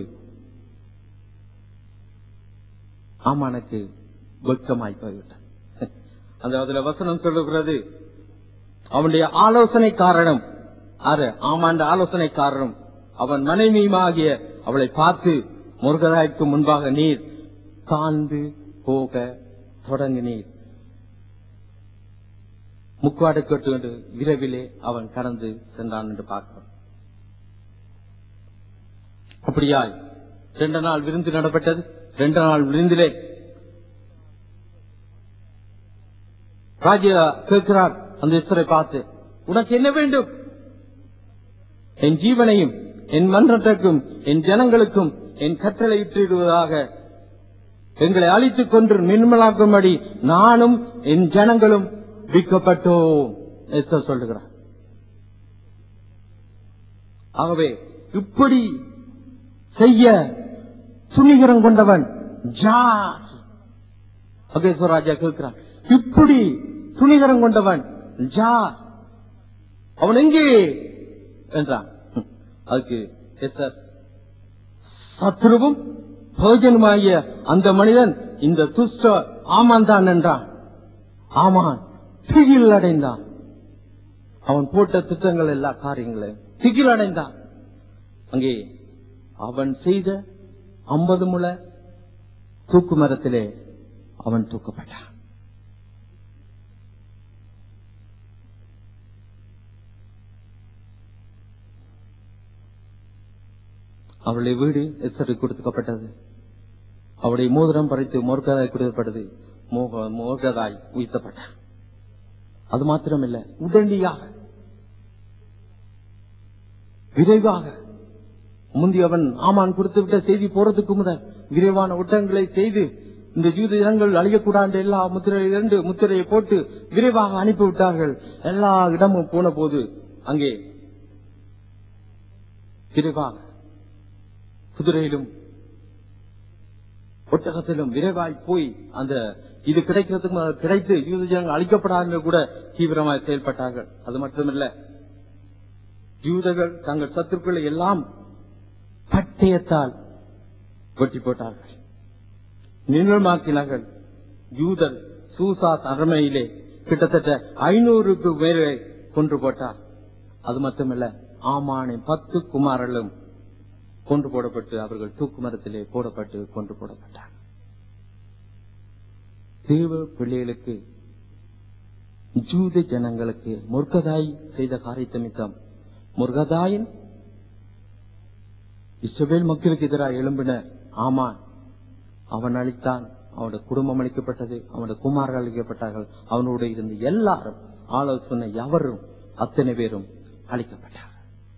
ஆமானுக்கு வெட்கமாய் போய்விட்டான் அந்த அதுல வசனம் சொல்லுகிறது அவனுடைய ஆலோசனை காரணம் ஆறு ஆமாண்ட ஆலோசனை காரணம் அவன் மனைவியுமாகிய அவளை பார்த்து முருகதாய்க்கு முன்பாக நீர் தாழ்ந்து போக தொடங்கினீர் முக்காடு கட்டு விரைவிலே அவன் கடந்து சென்றான் என்று பார்க்கிறோம் அப்படியாய் ரெண்டு நாள் விருந்து நடப்பட்டது ரெண்டு நாள் விருந்திலே ராஜா கேட்கிறார் அந்த இஸ்வரை பார்த்து உனக்கு என்ன வேண்டும் என் ஜீவனையும் என் மன்றத்திற்கும் என் ஜனங்களுக்கும் என் கட்டளை இட்டிடுவதாக எங்களை அழித்துக் கொன்று நிர்மலாக்கும்படி நானும் என் ஜனங்களும் விற்கப்பட்டோம் எஸ்தர் சொல்லுகிறார் ஆகவே இப்படி செய்ய துணிகரம் கொண்டவன் ஜார் அகேஸ்வர ராஜா கேட்கிறான் இப்படி துணிகரம் கொண்டவன் ஜார் அவன் எங்கே என்றான் ஹம், அதுக்கு எஸ்தர் சத்ருவும் போஜனுமாகிய அந்த மனிதன் இந்த துஷ்ட ஆமான் தான் என்றான் ஆமான் திகில் அடைந்தான் அவன் போட்ட திட்டங்கள் எல்லா காரியங்களையும் திகில் அடைந்தான் அங்கே அவன் செய்த ஐம்பது முள தூக்கு மரத்திலே அவன் தூக்கப்பட்டான் அவளுடைய வீடு எஸ்தருக்கு கொடுக்கப்பட்டது அவருடைய மோதிரம் பறித்து மோர்கதாய் கொடுக்கப்பட்டது மோக- மோர்கதாய் உயர்த்தப்பட்டார் அது மாத்திரமில்ல உடனடியாக விரைவாக முந்தி அவன் ஆமான் கொடுத்து விட்ட செய்தி போறதுக்கு முதல் விரைவான ஒட்டங்களை செய்து இந்த யூத இனங்கள் அழியக்கூடாது எல்லா முத்திரை இரண்டு முத்திரையை போட்டு விரைவாக அனுப்பிவிட்டார்கள் எல்லா இடமும் போன போது அங்கே விரைவாக குதிரையிலும் ஒட்டகத்திலும் விரைவாய் போய் அந்த இது கிடைக்கிறதுக்கு முதல் கிடைத்து யூத ஜனங்கள் அழிக்கப்படாது கூட தீவிரமாய் செயல்பட்டார்கள் அது மட்டுமல்ல யூதர்கள் தங்கள் சத்துருக்களை எல்லாம் பட்டயத்தால் வெட்டி போட்டார்கள் நிர்மலமாக்கினார்கள் யூதர் சூசாத் அரண்மையிலே கிட்டத்தட்ட ஐநூறுக்கு மேலே கொன்று போட்டார் அது மட்டுமல்ல ஆமானின் பத்து குமாரர்களும் கொன்று போடப்பட்டு அவர்கள் தூக்கு மரத்திலே போடப்பட்டு கொன்று போடப்பட்டார் தேவ பிள்ளைகளுக்கு ஜூத ஜனங்களுக்கு முர்கதாய் செய்த காரியத்தை மித்தம் முர்கதாயின் இஸ்ரவேல் மக்களுக்கு எதிராக எழும்பின ஆமான் அவன் அழித்தான் அவனுடைய குடும்பம் அளிக்கப்பட்டது அவனுடைய குமார்கள் அளிக்கப்பட்டார்கள் அவனோடு இருந்த எல்லாரும் ஆலோசனை எவரும் அத்தனை பேரும் அளிக்கப்பட்டார்கள்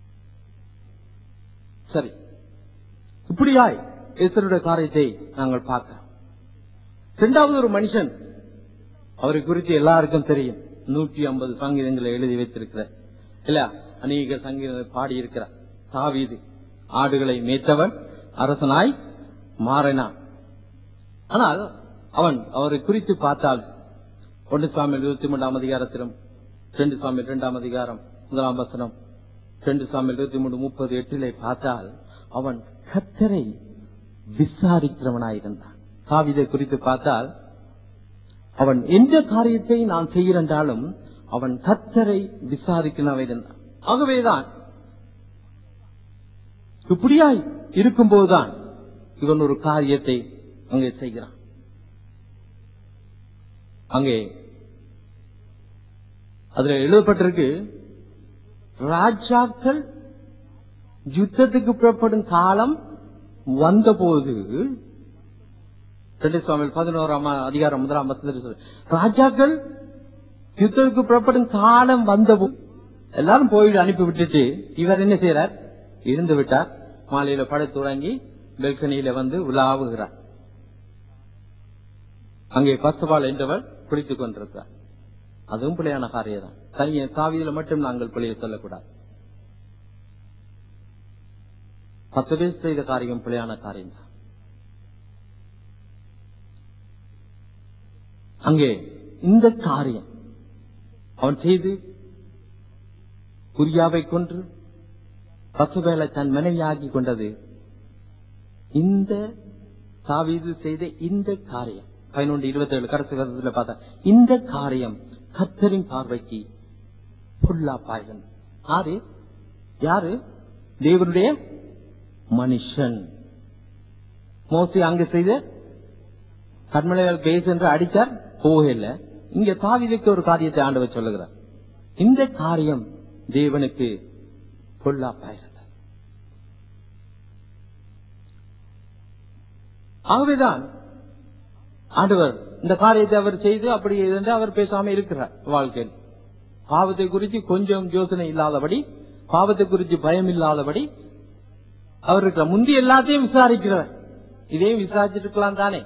சரி இப்படியாய் எஸ்தருடைய காரியத்தை நாங்கள் பார்க்கிறோம் இரண்டாவது ஒரு மனுஷன் அவரை குறித்து எல்லாருக்கும் தெரியும் நூற்றி ஐம்பது சங்கீதங்களை எழுதி வைத்திருக்கிறார் இல்ல அநேக சங்கீதங்களை பாடி இருக்கிறார் தாவீது ஆடுகளை மேய்த்தவன் அரசனாய் மாறினான் ஆனால் அவன் அவரை குறித்து பார்த்தால் ஒன்று சாமி இருபத்தி மூன்றாம் அதிகாரத்திலும் ரெண்டு சாமி இரண்டாம் அதிகாரம் முதலாம் வசனம் ரெண்டு சாமி இருபத்தி மூணு முப்பது எட்டிலே பார்த்தால் அவன் கத்தரை விசாரிக்கிறவனாயிருந்தான் தாவீதை குறித்து பார்த்தால் அவன் எந்த காரியத்தை நான் செய்கிறென்றாலும் அவன் கத்தரை விசாரிக்கிறவனாயிருந்தான் ஆகவேதான் இப்படியாய் இருக்கும்போதுதான் இவன் ஒரு காரியத்தை அங்கே செய்கிறான் அங்கே அதுல எழுதப்பட்டிருக்கு ராஜாக்கள் யுத்தத்துக்கு புறப்படும் காலம் வந்தபோது ரெண்டு சுவாமி பதினோராம் அதிகாரம் முதலாம் வசனத்தில் சொல்லு. ராஜாக்கள் யுத்தத்துக்கு புறப்படும் காலம் வந்தபோது எல்லாரும் போய் அனுப்பி விட்டுட்டு இவர் என்ன செய்யறார் இருந்து விட்டார் மாலையில படை தொடங்கி பெல்கனியில வந்து உலாவுகிறார் அங்கே பசுபால் என்றவர் குளித்துக் கொண்டிருக்கிறார் அதுவும் பிள்ளையான காரியம் தான் தனிய தாவியில மட்டும் நாங்கள் பிள்ளையை சொல்லக்கூடாது பத்து பேர் செய்த காரியம் பிள்ளையான காரியம் தான் அங்கே இந்த காரியம் அவன் செய்து உரியாவை கொன்று பசுபேலை தன் மனைவியாக்கி கொண்டது இந்த தாவீது செய்த இந்த காரியம் பதினொன்று இருபத்தி ஏழு கடைசி வருடத்துல பார்த்தா இந்த காரியம் கத்தரின் பார்வைக்கு புல்லா பாய்கன் யாரு யாரு தேவனுடைய மனுஷன் மோசி அங்க செய்த கண்மலையால் பேச என்று அடித்தார் போகல இங்க தாவீதுக்கு ஒரு காரியத்தை ஆண்டவர் சொல்லுகிறார் இந்த காரியம் தேவனுக்கு பொல்லாப்பாயிருந்தது ஆகவேதான் ஆண்டவர் இந்த காரியத்தை அவர் செய்து அப்படி என்று அவர் பேசாம இருக்கிறார் வாழ்க்கையில் பாவத்தை குறித்து கொஞ்சம் யோசனை இல்லாதபடி பாவத்தை குறித்து பயம் இல்லாதபடி அவர் இருக்கிற முந்தி எல்லாத்தையும் விசாரிக்கிறார் இதையும் விசாரிச்சிட்டு இருக்கலாம் தானே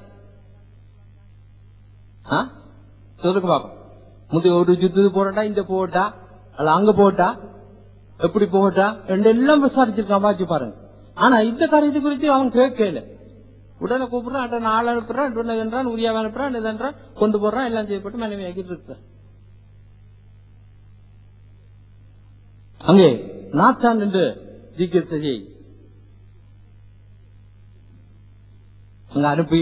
ஆ? சொல்லுங்க பாப்பா முந்தி ஒரு சுத்து போறட்டா இந்த போட்டா அல்ல அங்க போட்டா எப்படி போகட்டா ரெண்டு எல்லாம் விசாரிச்சிருக்கான் வாச்சு பாருங்க ஆனா இந்த காரியத்தை குறித்து அவன் கேட்கல உடனே கூப்பிடுறான் அட நாள் அனுப்புறான் உடனே என்றான் உரியாவை அனுப்புறான் இதன்றான் கொண்டு போடுறான் எல்லாம் செய்யப்பட்டு மனைவி ஆக்கிட்டு இருக்க அங்கே நாத்தான் என்று தீக்கிரத்தையை அங்க அனுப்பி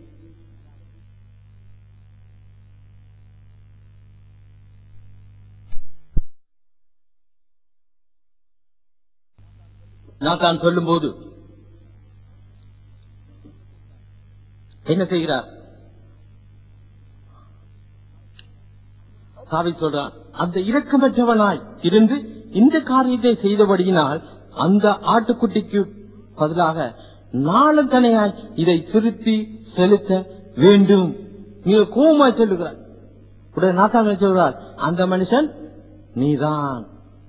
நாத்தான் சொல்லும் போது என்ன செய்கிறார் சாவி சொல்றான் அந்த இரக்கமற்றவனாய் இருந்து இந்த காரியத்தை செய்தபடியினால் அந்த ஆட்டுக்குட்டிக்கு பதிலாக நாளும் தனையாய் இதை திருப்பி செலுத்த வேண்டும் மிக கோபமாய் சொல்லுகிறார் உடனே நாத்தான் சொல்கிறார் அந்த மனுஷன் நீதான்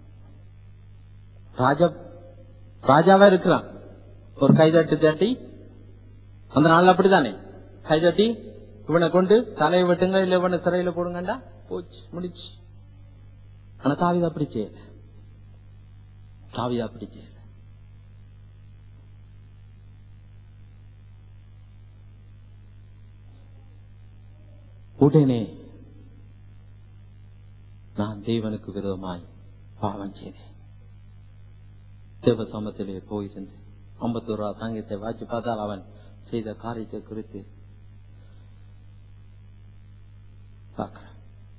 ராஜா ராஜாவா இருக்கிறான் ஒரு கைதட்டு தட்டி அந்த நாள் அப்படித்தானே கைதட்டி இவனை கொண்டு தலையை வெட்டுங்க இல்ல இவனை சிறையில போடுங்கண்டா போச்சு முடிச்சு ஆனா தாவிதா அப்படி செய்யல தாவிதா அப்படி செய்யல உடனே நான் தேவனுக்கு விரோதமாய் பாவம் செய்தேன் தேவ சமத்திலே போயிருந்து ஐம்பத்தோரா சங்கத்தை வாசி பார்த்தால் அவன் செய்த காரியத்தை குறித்து பார்க்கிறான்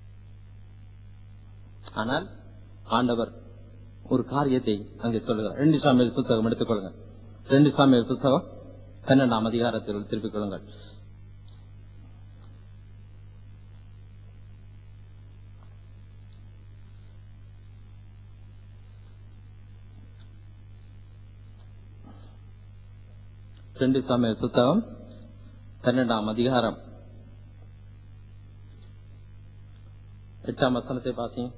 ஆனால் ஆண்டவர் ஒரு காரியத்தை அங்கே சொல்லுகிறார் ரெண்டு சாமியல் புத்தகம் எடுத்துக்கொள்ளுங்க ரெண்டு சாமியல் புத்தகம் பன்னெண்டாம் அதிகாரத்தில் திருப்பிக் கொள்ளுங்கள் ரெண்டு சாமியல் புத்தகம் பன்னெண்டாம் அதிகாரம் எட்டாம் வசனத்தை பார்த்தீங்க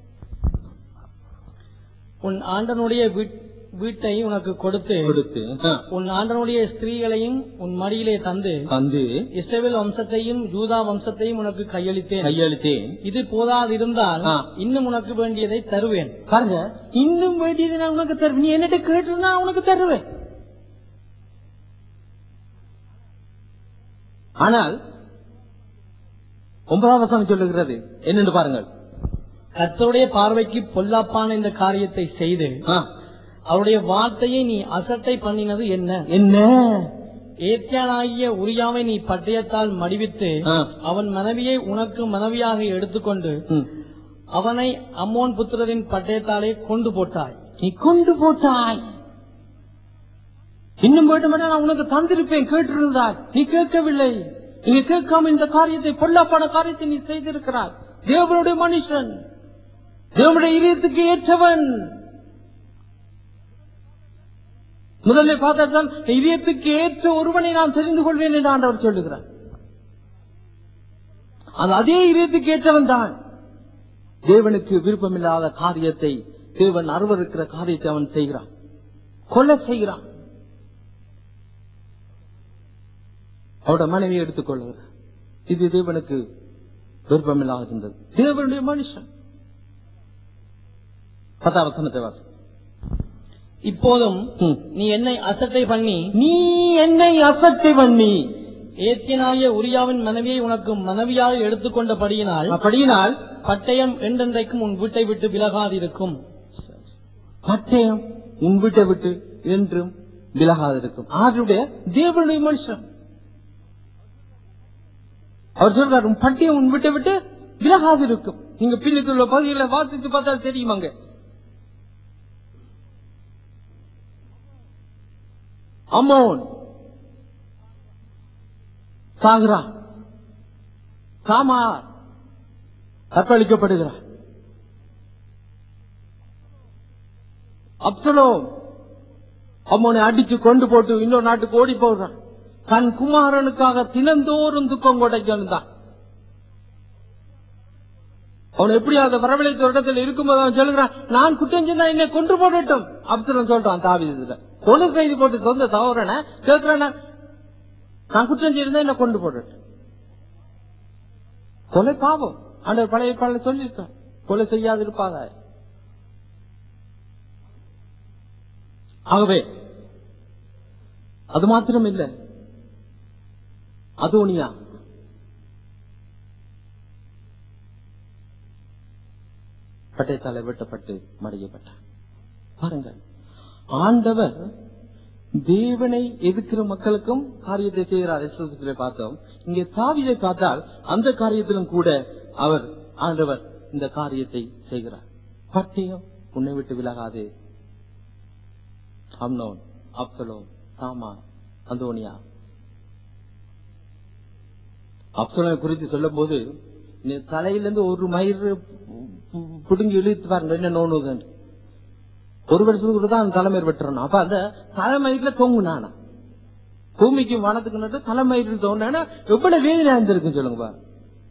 உன் ஆண்டனுடைய வீட்- வீட்டை உனக்கு கொடுத்து கொடுத்து ஆ, உன் ஆண்டனுடைய ஸ்திரீகளையும் உன் மடியிலே தந்து தந்து இஸ்ரவேல் வம்சத்தையும் யூதா வம்சத்தையும் உனக்கு கையளித்தேன் கையெழுத்தேன் இது போதாதிருந்தால் ஆ. இன்னும் உனக்கு வேண்டியதை தருவேன் பாருங்க இன்னும் வேண்டியது நான் உனக்கு தருவேன் நீ என்னட்ட கேட்டு நான் உனக்கு தருவேன் ஆனால் ஒன்பதாம் வசனம் சொல்லுகிறது என்னன்னு பாருங்கள் கர்த்தருடைய பார்வைக்கு பொல்லாப்பான இந்த காரியத்தை செய்து ஆ, அவருடைய வார்த்தையை நீ அசட்டை பண்ணினது என்ன என்ன ஏத்தியானாகிய உரியாவை நீ பட்டயத்தால் மடிவித்து ஆ, அவன் மனைவியை உனக்கு மனைவியாக எடுத்துக்கொண்டு ம். அவனை அம்மோன் புத்திரரின் பட்டயத்தாலே கொண்டு போட்டாய் நீ கொண்டு போட்டாய் இன்னும் வேண்டுமென நான் உனக்கு தந்திருப்பேன் கேட்டிருந்தாய் நீ கேட்கவில்லை நீ கேட்காம இந்த காரியத்தை பொல்லாப்பான காரியத்தை நீ செய்திருக்கிறாய் தேவனுடைய மனுஷன் தேவனுடைய இதயத்துக்கு ஏற்றவன் முதல்ல பார்த்தால் இதயத்துக்கு ஏற்ற ஒருவனை நான் தெரிந்து கொள்வேன் என்று ஆண்டவர் சொல்லுகிறார் அது அதே இதயத்துக்கு ஏற்றவன் தான் தேவனுக்கு விருப்பமில்லாத காரியத்தை தேவன் அருவருக்கிற காரியத்தை அவன் செய்கிறான் கொலை செய்கிறான் அவட மனைவி எடுத்துக்கொள்கிறார் இது தேவனுக்கு விருப்பமில்லாத இருந்தது தேவனுடைய மனுஷன் பத்தாம் வசனத்தை வாசி இப்போதும் ம். நீ என்னை அசட்டை பண்ணி நீ என்னை அசட்டை பண்ணி ஏத்தியனாகிய உரியாவின் மனைவியை உனக்கு மனைவியாக எடுத்துக்கொண்டபடியினால் அப்படியினால் பட்டயம் என்றென்றைக்கும் உன் வீட்டை விட்டு விலகாதிருக்கும் பட்டயம் உன் வீட்டை விட்டு என்றும் விலகாதிருக்கும் ஆருடைய தேவனுடைய மனுஷன் அவர் சொல்றார் உன் பட்டயம் உன் வீட்டை விட்டு விலகாதிருக்கும் நீங்க பின்னுக்கு உள்ள பகுதிகளை வாசித்து பார்த்தா தெரியுமாங்க அம்மோன் சாகுரா சாமார் கற்பழிக்கப்படுகிறார் அப்சலோம் அம்மனை அடிச்சு கொண்டு போட்டு இன்னொரு நாட்டுக்கு ஓடி போகிறான் தன் குமாரனுக்காக தினந்தோறும் துக்கம் கொடைச்சிருந்தான் அவன் எப்படியாவது வரவழைத்த ஒரு இடத்துல இருக்கும்போது அவன் சொல்லுகிறான் நான் குற்றம் செஞ்சா என்னை கொன்று போடட்டும் அப்சலோம் சொல்றான் தாவிதத்துல கொலை செய்து போட்டு சொந்த தவறன கேட்கிறேன் நான் குற்றம் செய்திருந்தா என்ன கொண்டு போடட்டும் கொலை பாவம் ஆண்டவர் பழைய பாடல சொல்லியிருக்கான் கொலை செய்யாது இருப்பாங்க ஆகவே அது மாத்திரம் இல்ல அதோனியா பட்டயத்தால வெட்டப்பட்டு மடியப்பட்டார் பாருங்கள் ஆண்டவர் தேவனை எதிர்க்கிற மக்களுக்கும் காரியத்தை செய்கிறார் எஸ்எஸ்ல பார்த்தோம் இங்கே தாவிதை பார்த்தால் அந்த காரியத்திலும் கூட அவர் ஆண்டவர் இந்த காரியத்தை செய்கிறார் பட்டயம் உன்னை விட்டு விலகாது அம்னோன் அப்சலோம் சாமா அந்தோனியா அப்சலோம் குறித்து சொல்லும் போது தலையிலிருந்து ஒரு மயிறு பு- புடுங்கி இழுத்து பாருங்க என்ன நோணுதுன்னு ஒரு வருஷத்துக்கு தான் அந்த தலைமயிர் வெட்டுறணும் அப்ப அந்த தலைமயிரில் தொங்குனானா பூமிக்கு வானத்துக்கு நட்டு தலைமயிரில் தொங்குனா எவ்வளவு வேதனை இருந்திருக்கும் சொல்லுங்க பா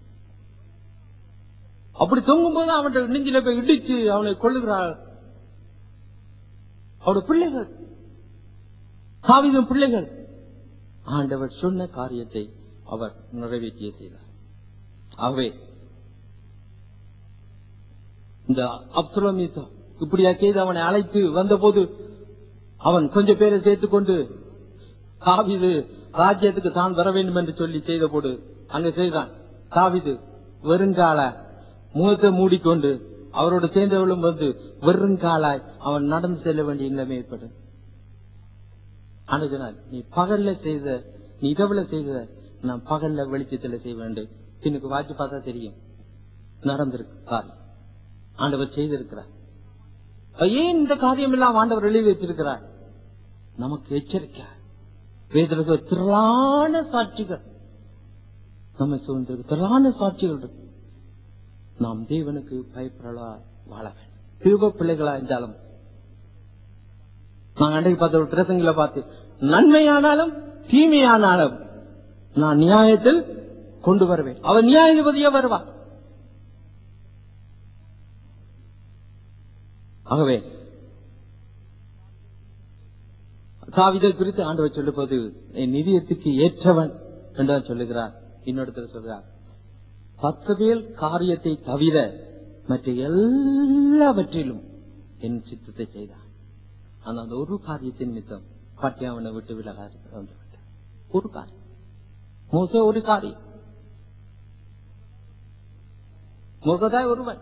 அப்படி தொங்கும் போது அவன் நெஞ்சில போய் இடிச்சு அவனை கொள்ளுகிறாள் அவருடைய பிள்ளைகள் காவிதம் பிள்ளைகள் ஆண்டவர் சொன்ன காரியத்தை அவர் நிறைவேற்றிய செய்தார் ஆகவே இந்த அப்துலமீசா இப்படியா செய்து அவனை அழைத்து வந்தபோது அவன் கொஞ்சம் பேரை சேர்த்துக் கொண்டு தாவிது ராஜ்யத்துக்கு தான் வர வேண்டும் என்று சொல்லி செய்த போது அங்க செய்தான் தாவிது வெறுங்கால முகத்தை மூடிக்கொண்டு அவரோட சேர்ந்தவளும் வந்து வெறுங்காலாய் அவன் நடந்து செல்ல வேண்டிய நிலைமை ஏற்படும் ஆனதுனால் நீ பகல்ல செய்த நீ இரவுல செய்த நான் பகல்ல வெளிச்சத்துல செய்ய வேண்டும் பின்னுக்கு வாட்சி பார்த்தா தெரியும் நடந்திருக்கு காரியம் ஆண்டவர் செய்திருக்கிறார் ஏன் இந்த காரியம் எல்லாம் ஆண்டவர் எழுதி வச்சிருக்கிறார் நமக்கு எச்சரிக்கை வேதத்துல திரளான சாட்சிகள் நம்மை சூழ்ந்திருக்கு திரளான சாட்சிகள் இருக்கு நாம் தேவனுக்கு பயப்படலா வாழ வேண்டும் திருவ பிள்ளைகளா இருந்தாலும் நான் அன்றைக்கு பார்த்த ஒரு பிரசங்களை பார்த்து நன்மையானாலும் தீமையானாலும் நான் நியாயத்தில் கொண்டு வருவேன் அவர் நியாயாதிபதியா வருவார் ஆகவே தாவிதை குறித்து ஆண்டவர் சொல்லும்போது என் நிதியத்துக்கு ஏற்றவன் என்று சொல்லுகிறார் இன்னொருத்தர் சொல்றார் பத்து பேர் காரியத்தை தவிர மற்ற எல்லாவற்றிலும் என் சித்தத்தை செய்தார் ஆனால் அந்த ஒரு காரியத்தின் நிமித்தம் பட்டி அவனை விட்டு விலக ஒரு காரியம் மோச ஒரு காரியம் முருகதாய் ஒருவன்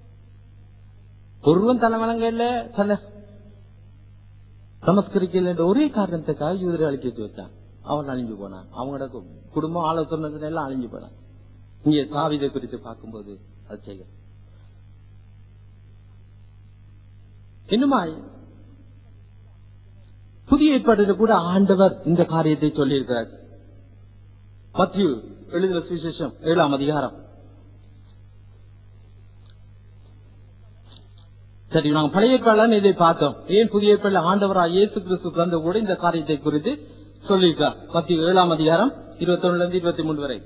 ஒருவன் தலைவலங்கல்ல தன்னை நமஸ்கரிக்கல என்ற ஒரே காரணத்துக்காக யூதரை அழிச்சு வச்சான் அவன் அழிஞ்சு போனான் அவங்களோட கு- குடும்பம் ஆலோசனை எல்லாம் அழிஞ்சு போனான் இங்கே தாவிதை குறித்து பார்க்கும்போது அது செய்ய இன்னுமாய் புதிய ஏற்பாட்டில் கூட ஆண்டவர் இந்த காரியத்தை சொல்லியிருக்கிறார் மத்திய எழுதுல சுவிசேஷம் ஏழாம் அதிகாரம் சரி நாங்க பழைய ஏற்பாடுல இதை பார்த்தோம் ஏன் புதிய ஏற்பாடுல ஆண்டவரா இயேசு கிறிஸ்து பிறந்த கூட இந்த காரியத்தை குறித்து சொல்லியிருக்கார் மத்திய ஏழாம் அதிகாரம் இருபத்தி ஒண்ணுல இருந்து இருபத்தி மூணு வரை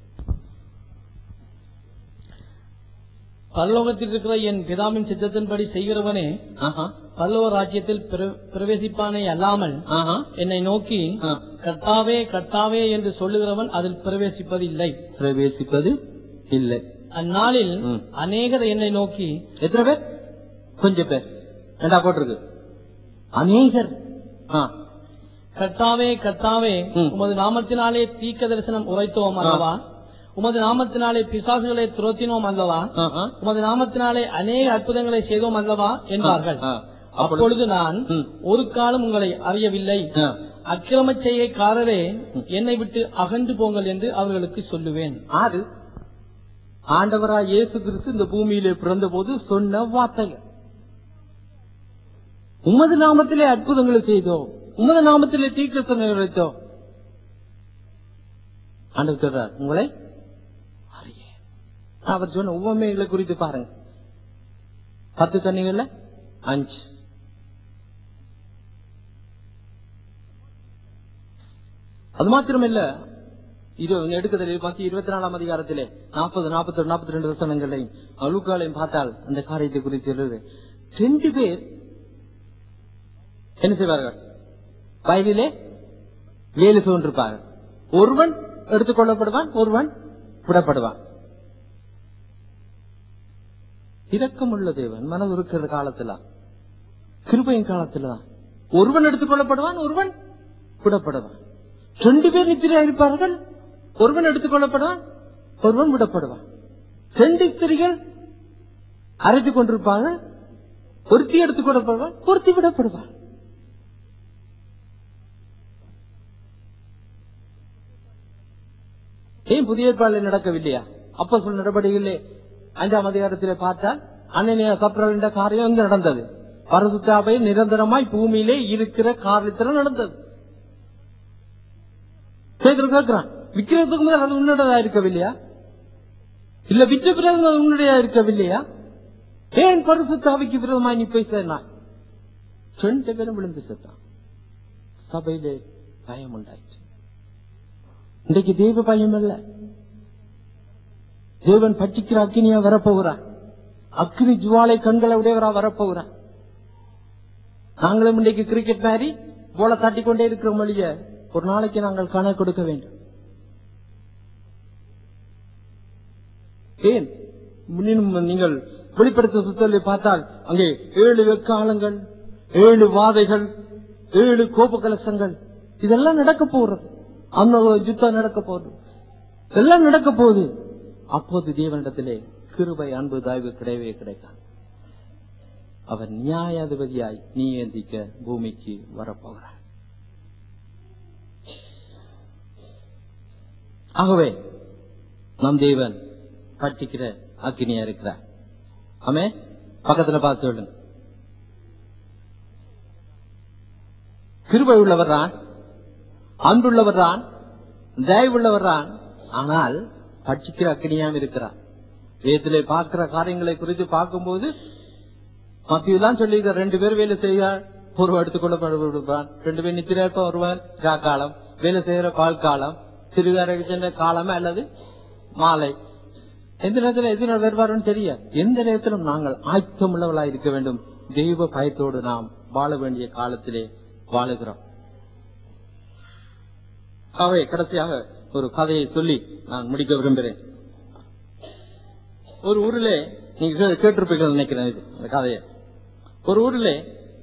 பரலோகத்தில் இருக்கிற என் பிதாவின் சித்தத்தின்படி செய்கிறவனே ஆஹா, பல்லவ ராஜ்யத்தில் பிர- பிரவேசிப்பானே அல்லாமல் ஆஹா, என்னை நோக்கி ஆ. கர்த்தாவே கர்த்தாவே என்று சொல்லுகிறவன் அதில் பிரவேசிப்பதில்லை பிரவேசிப்பது இல்லை அந்நாளில் ம். அநேகர் என்னை நோக்கி எத்தனை பேர் கொஞ்சம் பேர் ரெண்டா போட்டிருக்கு அநேகர் ஆ, கர்த்தாவே கர்த்தாவே ம். உமது நாமத்தினாலே தீர்க்க தரிசனம் உரைத்தோம் அல்லவா உமது நாமத்தினாலே பிசாசுகளை துரத்தினோம் அல்லவா ஆஹா. உமது நாமத்தினாலே அநேக அற்புதங்களை செய்தோம் அல்லவா என்பார்கள் ஆ, அப்பொழுது- அப்பொழுது நான் ம். ஒரு காலம் உங்களை அறியவில்லை ஆ. அக்கிரம செய்கைக்காரரே என்னை விட்டு அகன்று போங்கள் என்று அவர்களுக்கு சொல்லுவேன் ஆறு ஆண்டவரா இயேசு கிறிஸ்து இந்த பூமியிலே பிறந்த போது சொன்ன வார்த்தைகள் உமது நாமத்திலே அற்புதங்களை செய்தோம் உமது நாமத்திலே தீர்க்கத்தனை உரைத்தோம் ஆண்டவர் சொல்றார் உங்களை அறிய அவர் சொன்ன உவமைகளை குறித்து பாருங்க பத்து தண்ணிகள்ல அஞ்சு அது மாத்திரமில்ல இது எடுக்கதில் மத்திய இருபத்தி நாலாம் அதிகாரத்திலே நாற்பது நாற்பத்தி நாற்பத்தி ரெண்டு வசனங்களையும் அழுக்காலையும் பார்த்தால் அந்த காரியத்தை குறித்து எழுது ரெண்டு பேர் என்ன செய்வார்கள் வயலிலே வேலு சோன்றிருப்பார்கள் ஒருவன் எடுத்துக் கொள்ளப்படுவான் ஒருவன் விடப்படுவான் இரக்கமுள்ள தேவன் மனது இருக்கிற காலத்துல கிருபையின் காலத்துல தான் ஒருவன் எடுத்துக் கொள்ளப்படுவான் ஒருவன் விடப்படுவான் ரெண்டு பேர் நித்திரையா இருப்பார்கள் ஒருவன் எடுத்துக் கொள்ளப்படுவான் ஒருவன் விடப்படுவான் ரெண்டு ஸ்திரிகள் அரைத்துக் கொண்டிருப்பார்கள் ஒருத்தி எடுத்துக் கொள்ளப்படுவான் ஒருத்தி விடப்படுவான் ஏன் புதிய ஏற்பாடுல நடக்கவில்லையா அப்ப சொல் நடவடிக்கைகளே அஞ்சாம் அதிகாரத்திலே பார்த்தால் அண்ணனைய கப்ரல் என்ற காரியம் இங்கு நடந்தது பரசுத்தாவை நிரந்தரமாய் பூமியிலே இருக்கிற காரியத்தில் நடந்தது பேதர் கேட்கிறான் விக்கிறதுக்கு முதல் அது உன்னுடையதா இருக்கவில்லையா இல்ல விற்ற பிறகு அது உன்னுடையதா இருக்கவில்லையா ஏன் பரிசுத்தாவிக்கு விரோதமாய் நீ போய் சேர்னாய் ரெண்டு பேரும் விழுந்து செத்தான் சபையிலே பயம் உண்டாயிற்று இன்றைக்கு தெய்வ பயம் இல்ல தேவன் பட்சிக்கிற அக்கினியா வரப்போகிறார் அக்னி ஜுவாலை கண்களை உடையவரா வரப்போகிறார் நாங்களும் இன்றைக்கு கிரிக்கெட் மாதிரி போல தட்டி கொண்டே இருக்கிற மொழிய ஒரு நாளைக்கு நாங்கள் கணக்கு கொடுக்க வேண்டும் ஏன் முன்னினும் நீங்கள் வெளிப்படுத்த புத்தகத்தை பார்த்தால் அங்கே ஏழு வெக்காலங்கள் ஏழு வாதைகள் ஏழு கோப கலசங்கள் இதெல்லாம் நடக்க போறது அந்த யுத்தம் நடக்க போகுது இதெல்லாம் நடக்க போகுது அப்போது தேவனிடத்திலே கிருபை அன்பு தாய்வு கிடையவே கிடைக்காது அவர் நியாயாதிபதியாய் நீந்திக்க பூமிக்கு வரப்போகிறார் ஆகவே நம் தேவன் பட்டிக்கிற அக்கினியா இருக்கிறார் ஆமே பக்கத்துல பார்த்து சொல்லுங்க கிருபை உள்ளவர் தான் அன்புள்ளவர் தான் தயவுள்ளவர் தான் ஆனால் பட்சிக்கிற அக்கினியாம் இருக்கிறார் வேதத்திலே பார்க்கிற காரியங்களை குறித்து பார்க்கும்போது மத்திய தான் சொல்லி ரெண்டு பேர் வேலை செய்யார் ஒருவன் எடுத்துக்கொள்ளப்படுவான் ரெண்டு பேர் நித்திரப்ப ஒருவன் காலம் வேலை செய்யற பால் காலம் திருவாரக சென்ற காலம் அல்லது மாலை எந்த நேரத்தில் எது வருவாருன்னு தெரியாது எந்த நேரத்திலும் நாங்கள் ஆயத்தம் உள்ளவர்களாக இருக்க வேண்டும் தெய்வ பயத்தோடு நாம் வாழ வேண்டிய காலத்திலே வாழுகிறோம் அவை கடைசியாக ஒரு கதையை சொல்லி நான் முடிக்க விரும்புகிறேன் ஒரு ஊரிலே நீங்க கே- கேட்டிருப்பீர்கள் நினைக்கிறேன் இது இந்த கதையை ஒரு ஊரிலே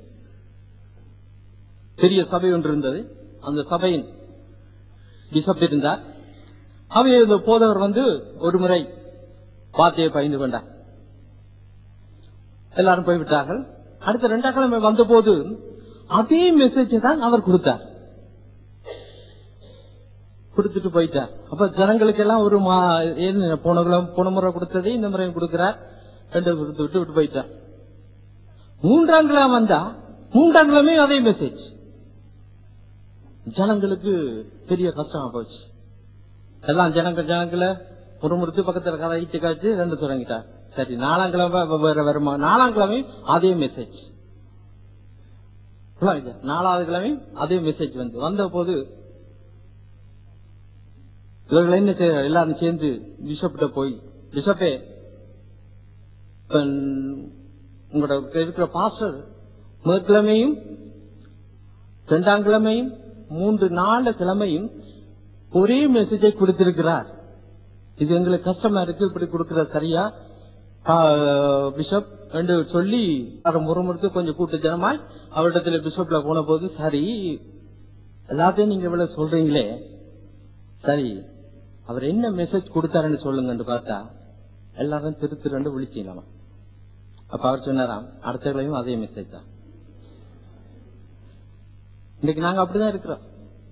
பெரிய சபை ஒன்று இருந்தது அந்த சபையின் பிஷப் இருந்தார் அவை இந்த போதகர் வந்து ஒரு முறை வார்த்தையை பகிர்ந்து கொண்டார் எல்லாரும் போய்விட்டார்கள் அடுத்த ரெண்டாம் கிழமை வந்தபோது அதே மெசேஜ் தான் அவர் கொடுத்தார் கொடுத்துட்டு போயிட்டார் அப்ப ஜனங்களுக்கு எல்லாம் ஒரு மா ஏன்னு போன கிழமை- போன முறை கொடுத்ததே இந்த முறையும் கொடுக்கிறார் ரெண்டு கொடுத்து விட்டு விட்டு போயிட்டார் மூன்றாம் கிழமை வந்தா மூன்றாம் கிழமையும் அதே மெசேஜ் ஜனங்களுக்கு பெரிய கஷ்டமா போச்சு எல்லாம் ஜனங்கள் ஜனங்களை முறுமுறுத்து பக்கத்துல கதையிட்டு காய்ச்சி ரெண்டு தொடங்கிட்டார் சரி நாலாம் கிழமை வ- வேற வருமா நாலாம் கிழமையும் அதே மெசேஜ் நாலாவது கிழமையும் அதே மெசேஜ் வந்து வந்த போது இவர்கள் என்ன செய்ய எல்லாரும் சேர்ந்து பிஷப்ட போய் பிஷப்பே இப்ப உங்களோட இருக்கிற பாஸ்டர் முதற்கிழமையும் இரண்டாம் கிழமையும் மூன்று நாலு கிழமையும் ஒரே மெசேஜை கொடுத்திருக்கிறார் இது எங்களுக்கு கஷ்டமா இருக்கு இப்படி கொடுக்கிற சரியா ஆ, பிஷப் என்று சொல்லி அவரை முறுமுறுத்து கொஞ்சம் கூட்டு ஜனமாய் அவரிடத்துல பிஷப்ல போன போது சரி எல்லாத்தையும் நீங்க இவ்வளவு சொல்றீங்களே சரி அவர் என்ன மெசேஜ் கொடுத்தாருன்னு சொல்லுங்கன்னு பார்த்தா எல்லாரும் திரு திருண்டு விழிச்சீங்களாம் அப்ப அவர் சொன்னாராம் அடுத்த கிழமையும் அதே மெசேஜ் தான் இன்னைக்கு நாங்க அப்படிதான் இருக்கிறோம்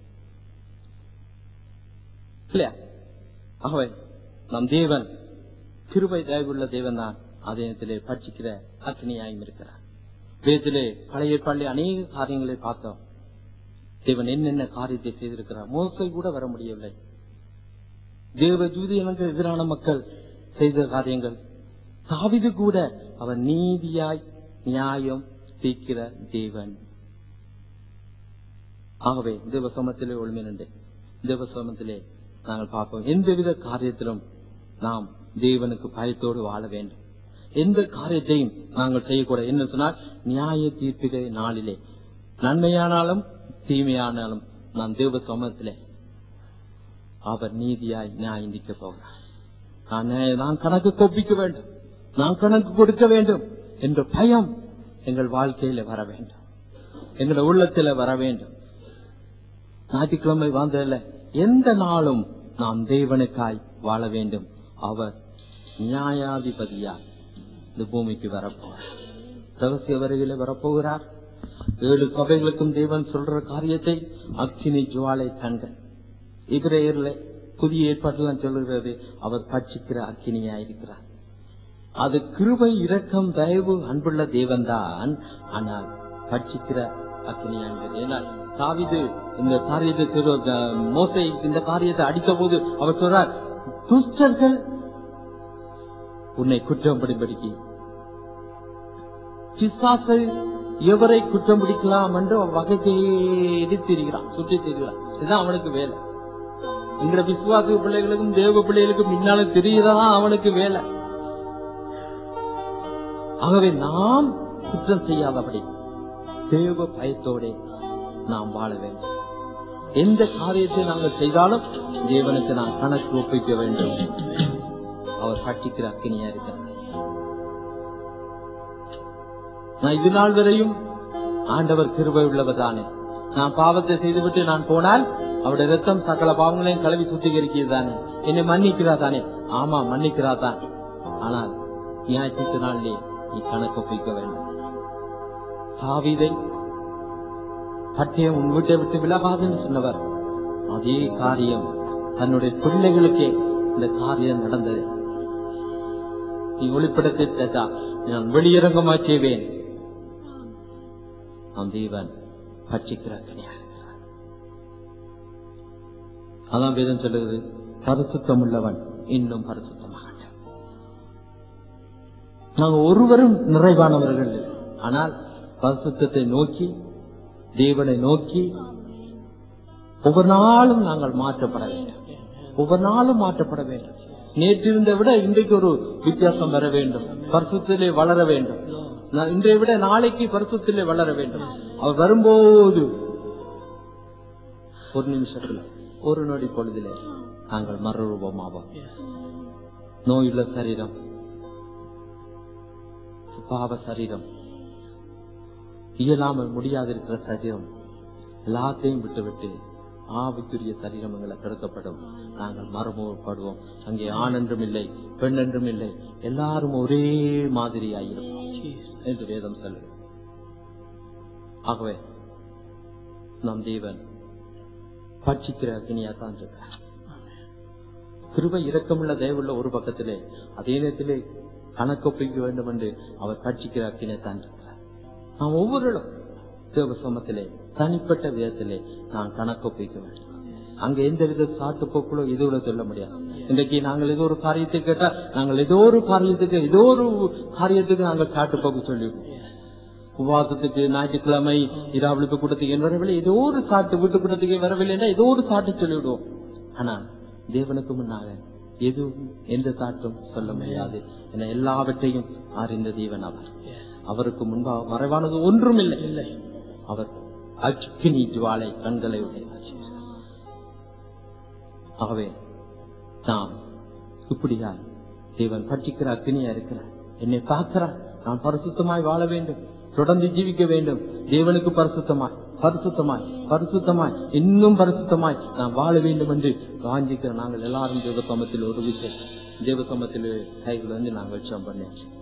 இல்லையா ஆகவே நம் தேவன் கிருபை தயவுள்ள தேவன் தான் அதே நேரத்திலே பட்சிக்கிற அக்னியாயும் இருக்கிறார் வேதத்திலே பழைய ஏற்பாட்டிலே அநேக காரியங்களை பார்த்தோம் தேவன் என்னென்ன காரியத்தை செய்திருக்கிறார் மோசை கூட வர முடியவில்லை தேவ ஜூதியனுக்கு எதிரான மக்கள் செய்த காரியங்கள் தாவிது கூட அவர் நீதியாய் நியாயம் தீர்க்கிற தேவன் ஆகவே தேவ சமத்திலே ஒளிமை நின்று தேவ சமத்திலே நாங்கள் பார்ப்போம் எந்தவித காரியத்திலும் நாம் தேவனுக்கு பயத்தோடு வாழ வேண்டும் எந்த காரியத்தையும் நாங்கள் செய்யக்கூடாது என்ன சொன்னால் நியாய தீர்ப்பிகை நாளிலே நன்மையானாலும் தீமையானாலும் நாம் தேவ சமத்திலே அவர் நீதியாய் நியாயம் தீர்க்க போகிறார் நான் நியாய- நான் கணக்கு கொப்பிக்க வேண்டும் நான் கணக்கு கொடுக்க வேண்டும் என்ற பயம் எங்கள் வாழ்க்கையில வர வேண்டும் எங்கள் உள்ளத்துல வர வேண்டும் ஞாயிற்றுக்கிழமை வந்ததில்ல எந்த நாளும் நாம் தேவனுக்காய் வாழ வேண்டும் அவர் நியாயாதிபதியாய் இந்த பூமிக்கு வரப்போகிறார் ரகசிய வருகையில வரப்போகிறார் ஏழு சபைகளுக்கும் தேவன் சொல்ற காரியத்தை அக்கினி ஜுவாலை கண்கள் இபிரேயர்ல புதிய ஏற்பாட்டெல்லாம் சொல்லுகிறது அவர் பட்சிக்கிற அக்கினியா இருக்கிறார் அது கிருபை இரக்கம் தயவு அன்புள்ள தேவன்தான் ஆனால் பட்சிக்கிற அக்கினியா இருக்கிறது ஏன்னா தாவிது இந்த காரியத்தை சொல்ற மோசை இந்த காரியத்தை அடித்த போது அவர் சொல்றார் துஷ்டர்கள் உன்னை குற்றம் படிபடிக்கு பிசாசை எவரை குற்றம் பிடிக்கலாம் என்று அவன் வகை தேடி திரிகிறான் சுற்றி திரிகிறான் இதுதான் அவனுக்கு வேலை எங்கட விசுவாச பிள்ளைகளுக்கும் தேவ பிள்ளைகளுக்கும் முன்னால தெரியுறதான் அவனுக்கு வேலை ஆகவே நாம் குற்றம் செய்யாதபடி தேவ பயத்தோட நாம் வாழ வேண்டும் எந்த காரியத்தை நாங்கள் செய்தாலும் தேவனுக்கு நான் கணக்கு ஒப்பிக்க வேண்டும் அவர் கட்டிக்கிற அக்கினியா இருக்கிறார் நான் இது நாள் வரையும் ஆண்டவர் கிருபை உள்ளவர் தானே நான் பாவத்தை செய்துவிட்டு நான் போனால் அவருடைய ரத்தம் சகல பாவங்களையும் கழுவி சுத்திகரிக்கிறது தானே என்னை மன்னிக்கிறா தானே ஆமா மன்னிக்கிறா தான் ஆனால் ஞாயிற்று நாளிலே நீ கணக்கு ஒப்பிக்க வேண்டும் தாவீதை பட்டயம் உன் வீட்டை விட்டு விலகாதுன்னு சொன்னவர் அதே காரியம் தன்னுடைய பிள்ளைகளுக்கே இந்த காரியம் நடந்தது நீ ஒளிப்படத்தை கேட்டா நான் வெளியரங்கமா செய்வேன் அந்த தேவன் பட்சிக்கிற கனியா இருக்கிறார் அதான் வேதம் சொல்லுகிறது பரிசுத்தம் உள்ளவன் இன்னும் பரிசுத்தமாகட்டும் நாங்கள் ஒருவரும் நிறைவானவர்கள் இல்லை. ஆனால் பரிசுத்தத்தை நோக்கி தேவனை நோக்கி ஒவ்வொரு நாளும் நாங்கள் மாற்றப்பட வேண்டும் ஒவ்வொரு நாளும் மாற்றப்பட வேண்டும் நேற்றிருந்த விட இன்றைக்கு ஒரு வித்தியாசம் வர வேண்டும் பரிசுத்திலே வளர வேண்டும் நான் இன்றைய விட நாளைக்கு பரிசுத்திலே வளர வேண்டும் அவர் வரும்போது ஒரு நிமிஷத்துல ஒரு நொடி பொழுதிலே நாங்கள் மறுரூபமாவோம் நோயுள்ள சரீரம் பாவ சரீரம் இயலாமல் முடியாதிருக்கிற சரீரம் எல்லாத்தையும் விட்டுவிட்டு ஆவிக்குரிய சரீரம் எங்களை பெருக்கப்படும் நாங்கள் மறுமுகப்படுவோம் அங்கே ஆண் என்றும் இல்லை பெண் என்றும் இல்லை எல்லாரும் ஒரே மாதிரியாயிருப்போம் என்று வேதம் சொல்லுது ஆகவே நம் தேவன் பட்சிக்கிற அக்னியா தான் இருக்கிறார் கிருபை இரக்கமுள்ள தயவுள்ள ஒரு பக்கத்திலே அதே நேரத்திலே கணக்கொப்பிக்க வேண்டும் என்று அவர் பட்சிக்கிற அக்கினை தான் இருக்கிறார் நாம் ஒவ்வொருளும் தேவ சமத்திலே தனிப்பட்ட விதத்திலே நான் கணக்கொப்பிக்க வேண்டும் அங்க எந்த வித சாட்டு போக்குளோ எதுவும் சொல்ல முடியாது இன்றைக்கு நாங்கள் ஏதோ ஒரு காரியத்தை கேட்டா நாங்கள் ஏதோ ஒரு காரியத்துக்கு ஏதோ ஒரு காரியத்துக்கு நாங்கள் சாட்டு போக்கு சொல்லிடுவோம் உபவாசத்துக்கு ஞாயிற்றுக்கிழமை இராவளுக்கு கூட்டத்துக்கு என் வரவில்லை ஏதோ ஒரு சாட்டு வீட்டு கூட்டத்துக்கு வரவில்லைன்னா ஏதோ ஒரு சாட்டு சொல்லிவிடுவோம் ஆனா தேவனுக்கு முன்னாக எதுவும் எந்த சாட்டும் சொல்ல முடியாது என எல்லாவற்றையும் அறிந்த தேவன் அவர் அவருக்கு முன்பாக மறைவானது ஒன்றும் இல்லை இல்லை அவர் அக்கினி ஜுவாலை கண்களை உடையவர் ஆகவே நாம் இப்படியா தேவன் பற்றிக்கிற அக்கினியா இருக்கிறார் என்னை பார்க்கிறார் நான் பரிசுத்தமாய் வாழ வேண்டும் தொடர்ந்து ஜீவிக்க வேண்டும் தேவனுக்கு பரிசுத்தமாய் பரிசுத்தமாய் பரிசுத்தமாய் இன்னும் பரிசுத்தமாய் நான் வாழ வேண்டும் என்று வாஞ்சிக்கிற நாங்கள் எல்லாரும் தேவ சமத்தில் ஒரு விஷயம் தேவ சமத்தில் கைகள் வந்து நாங்கள் ஜெபம் பண்ணேன்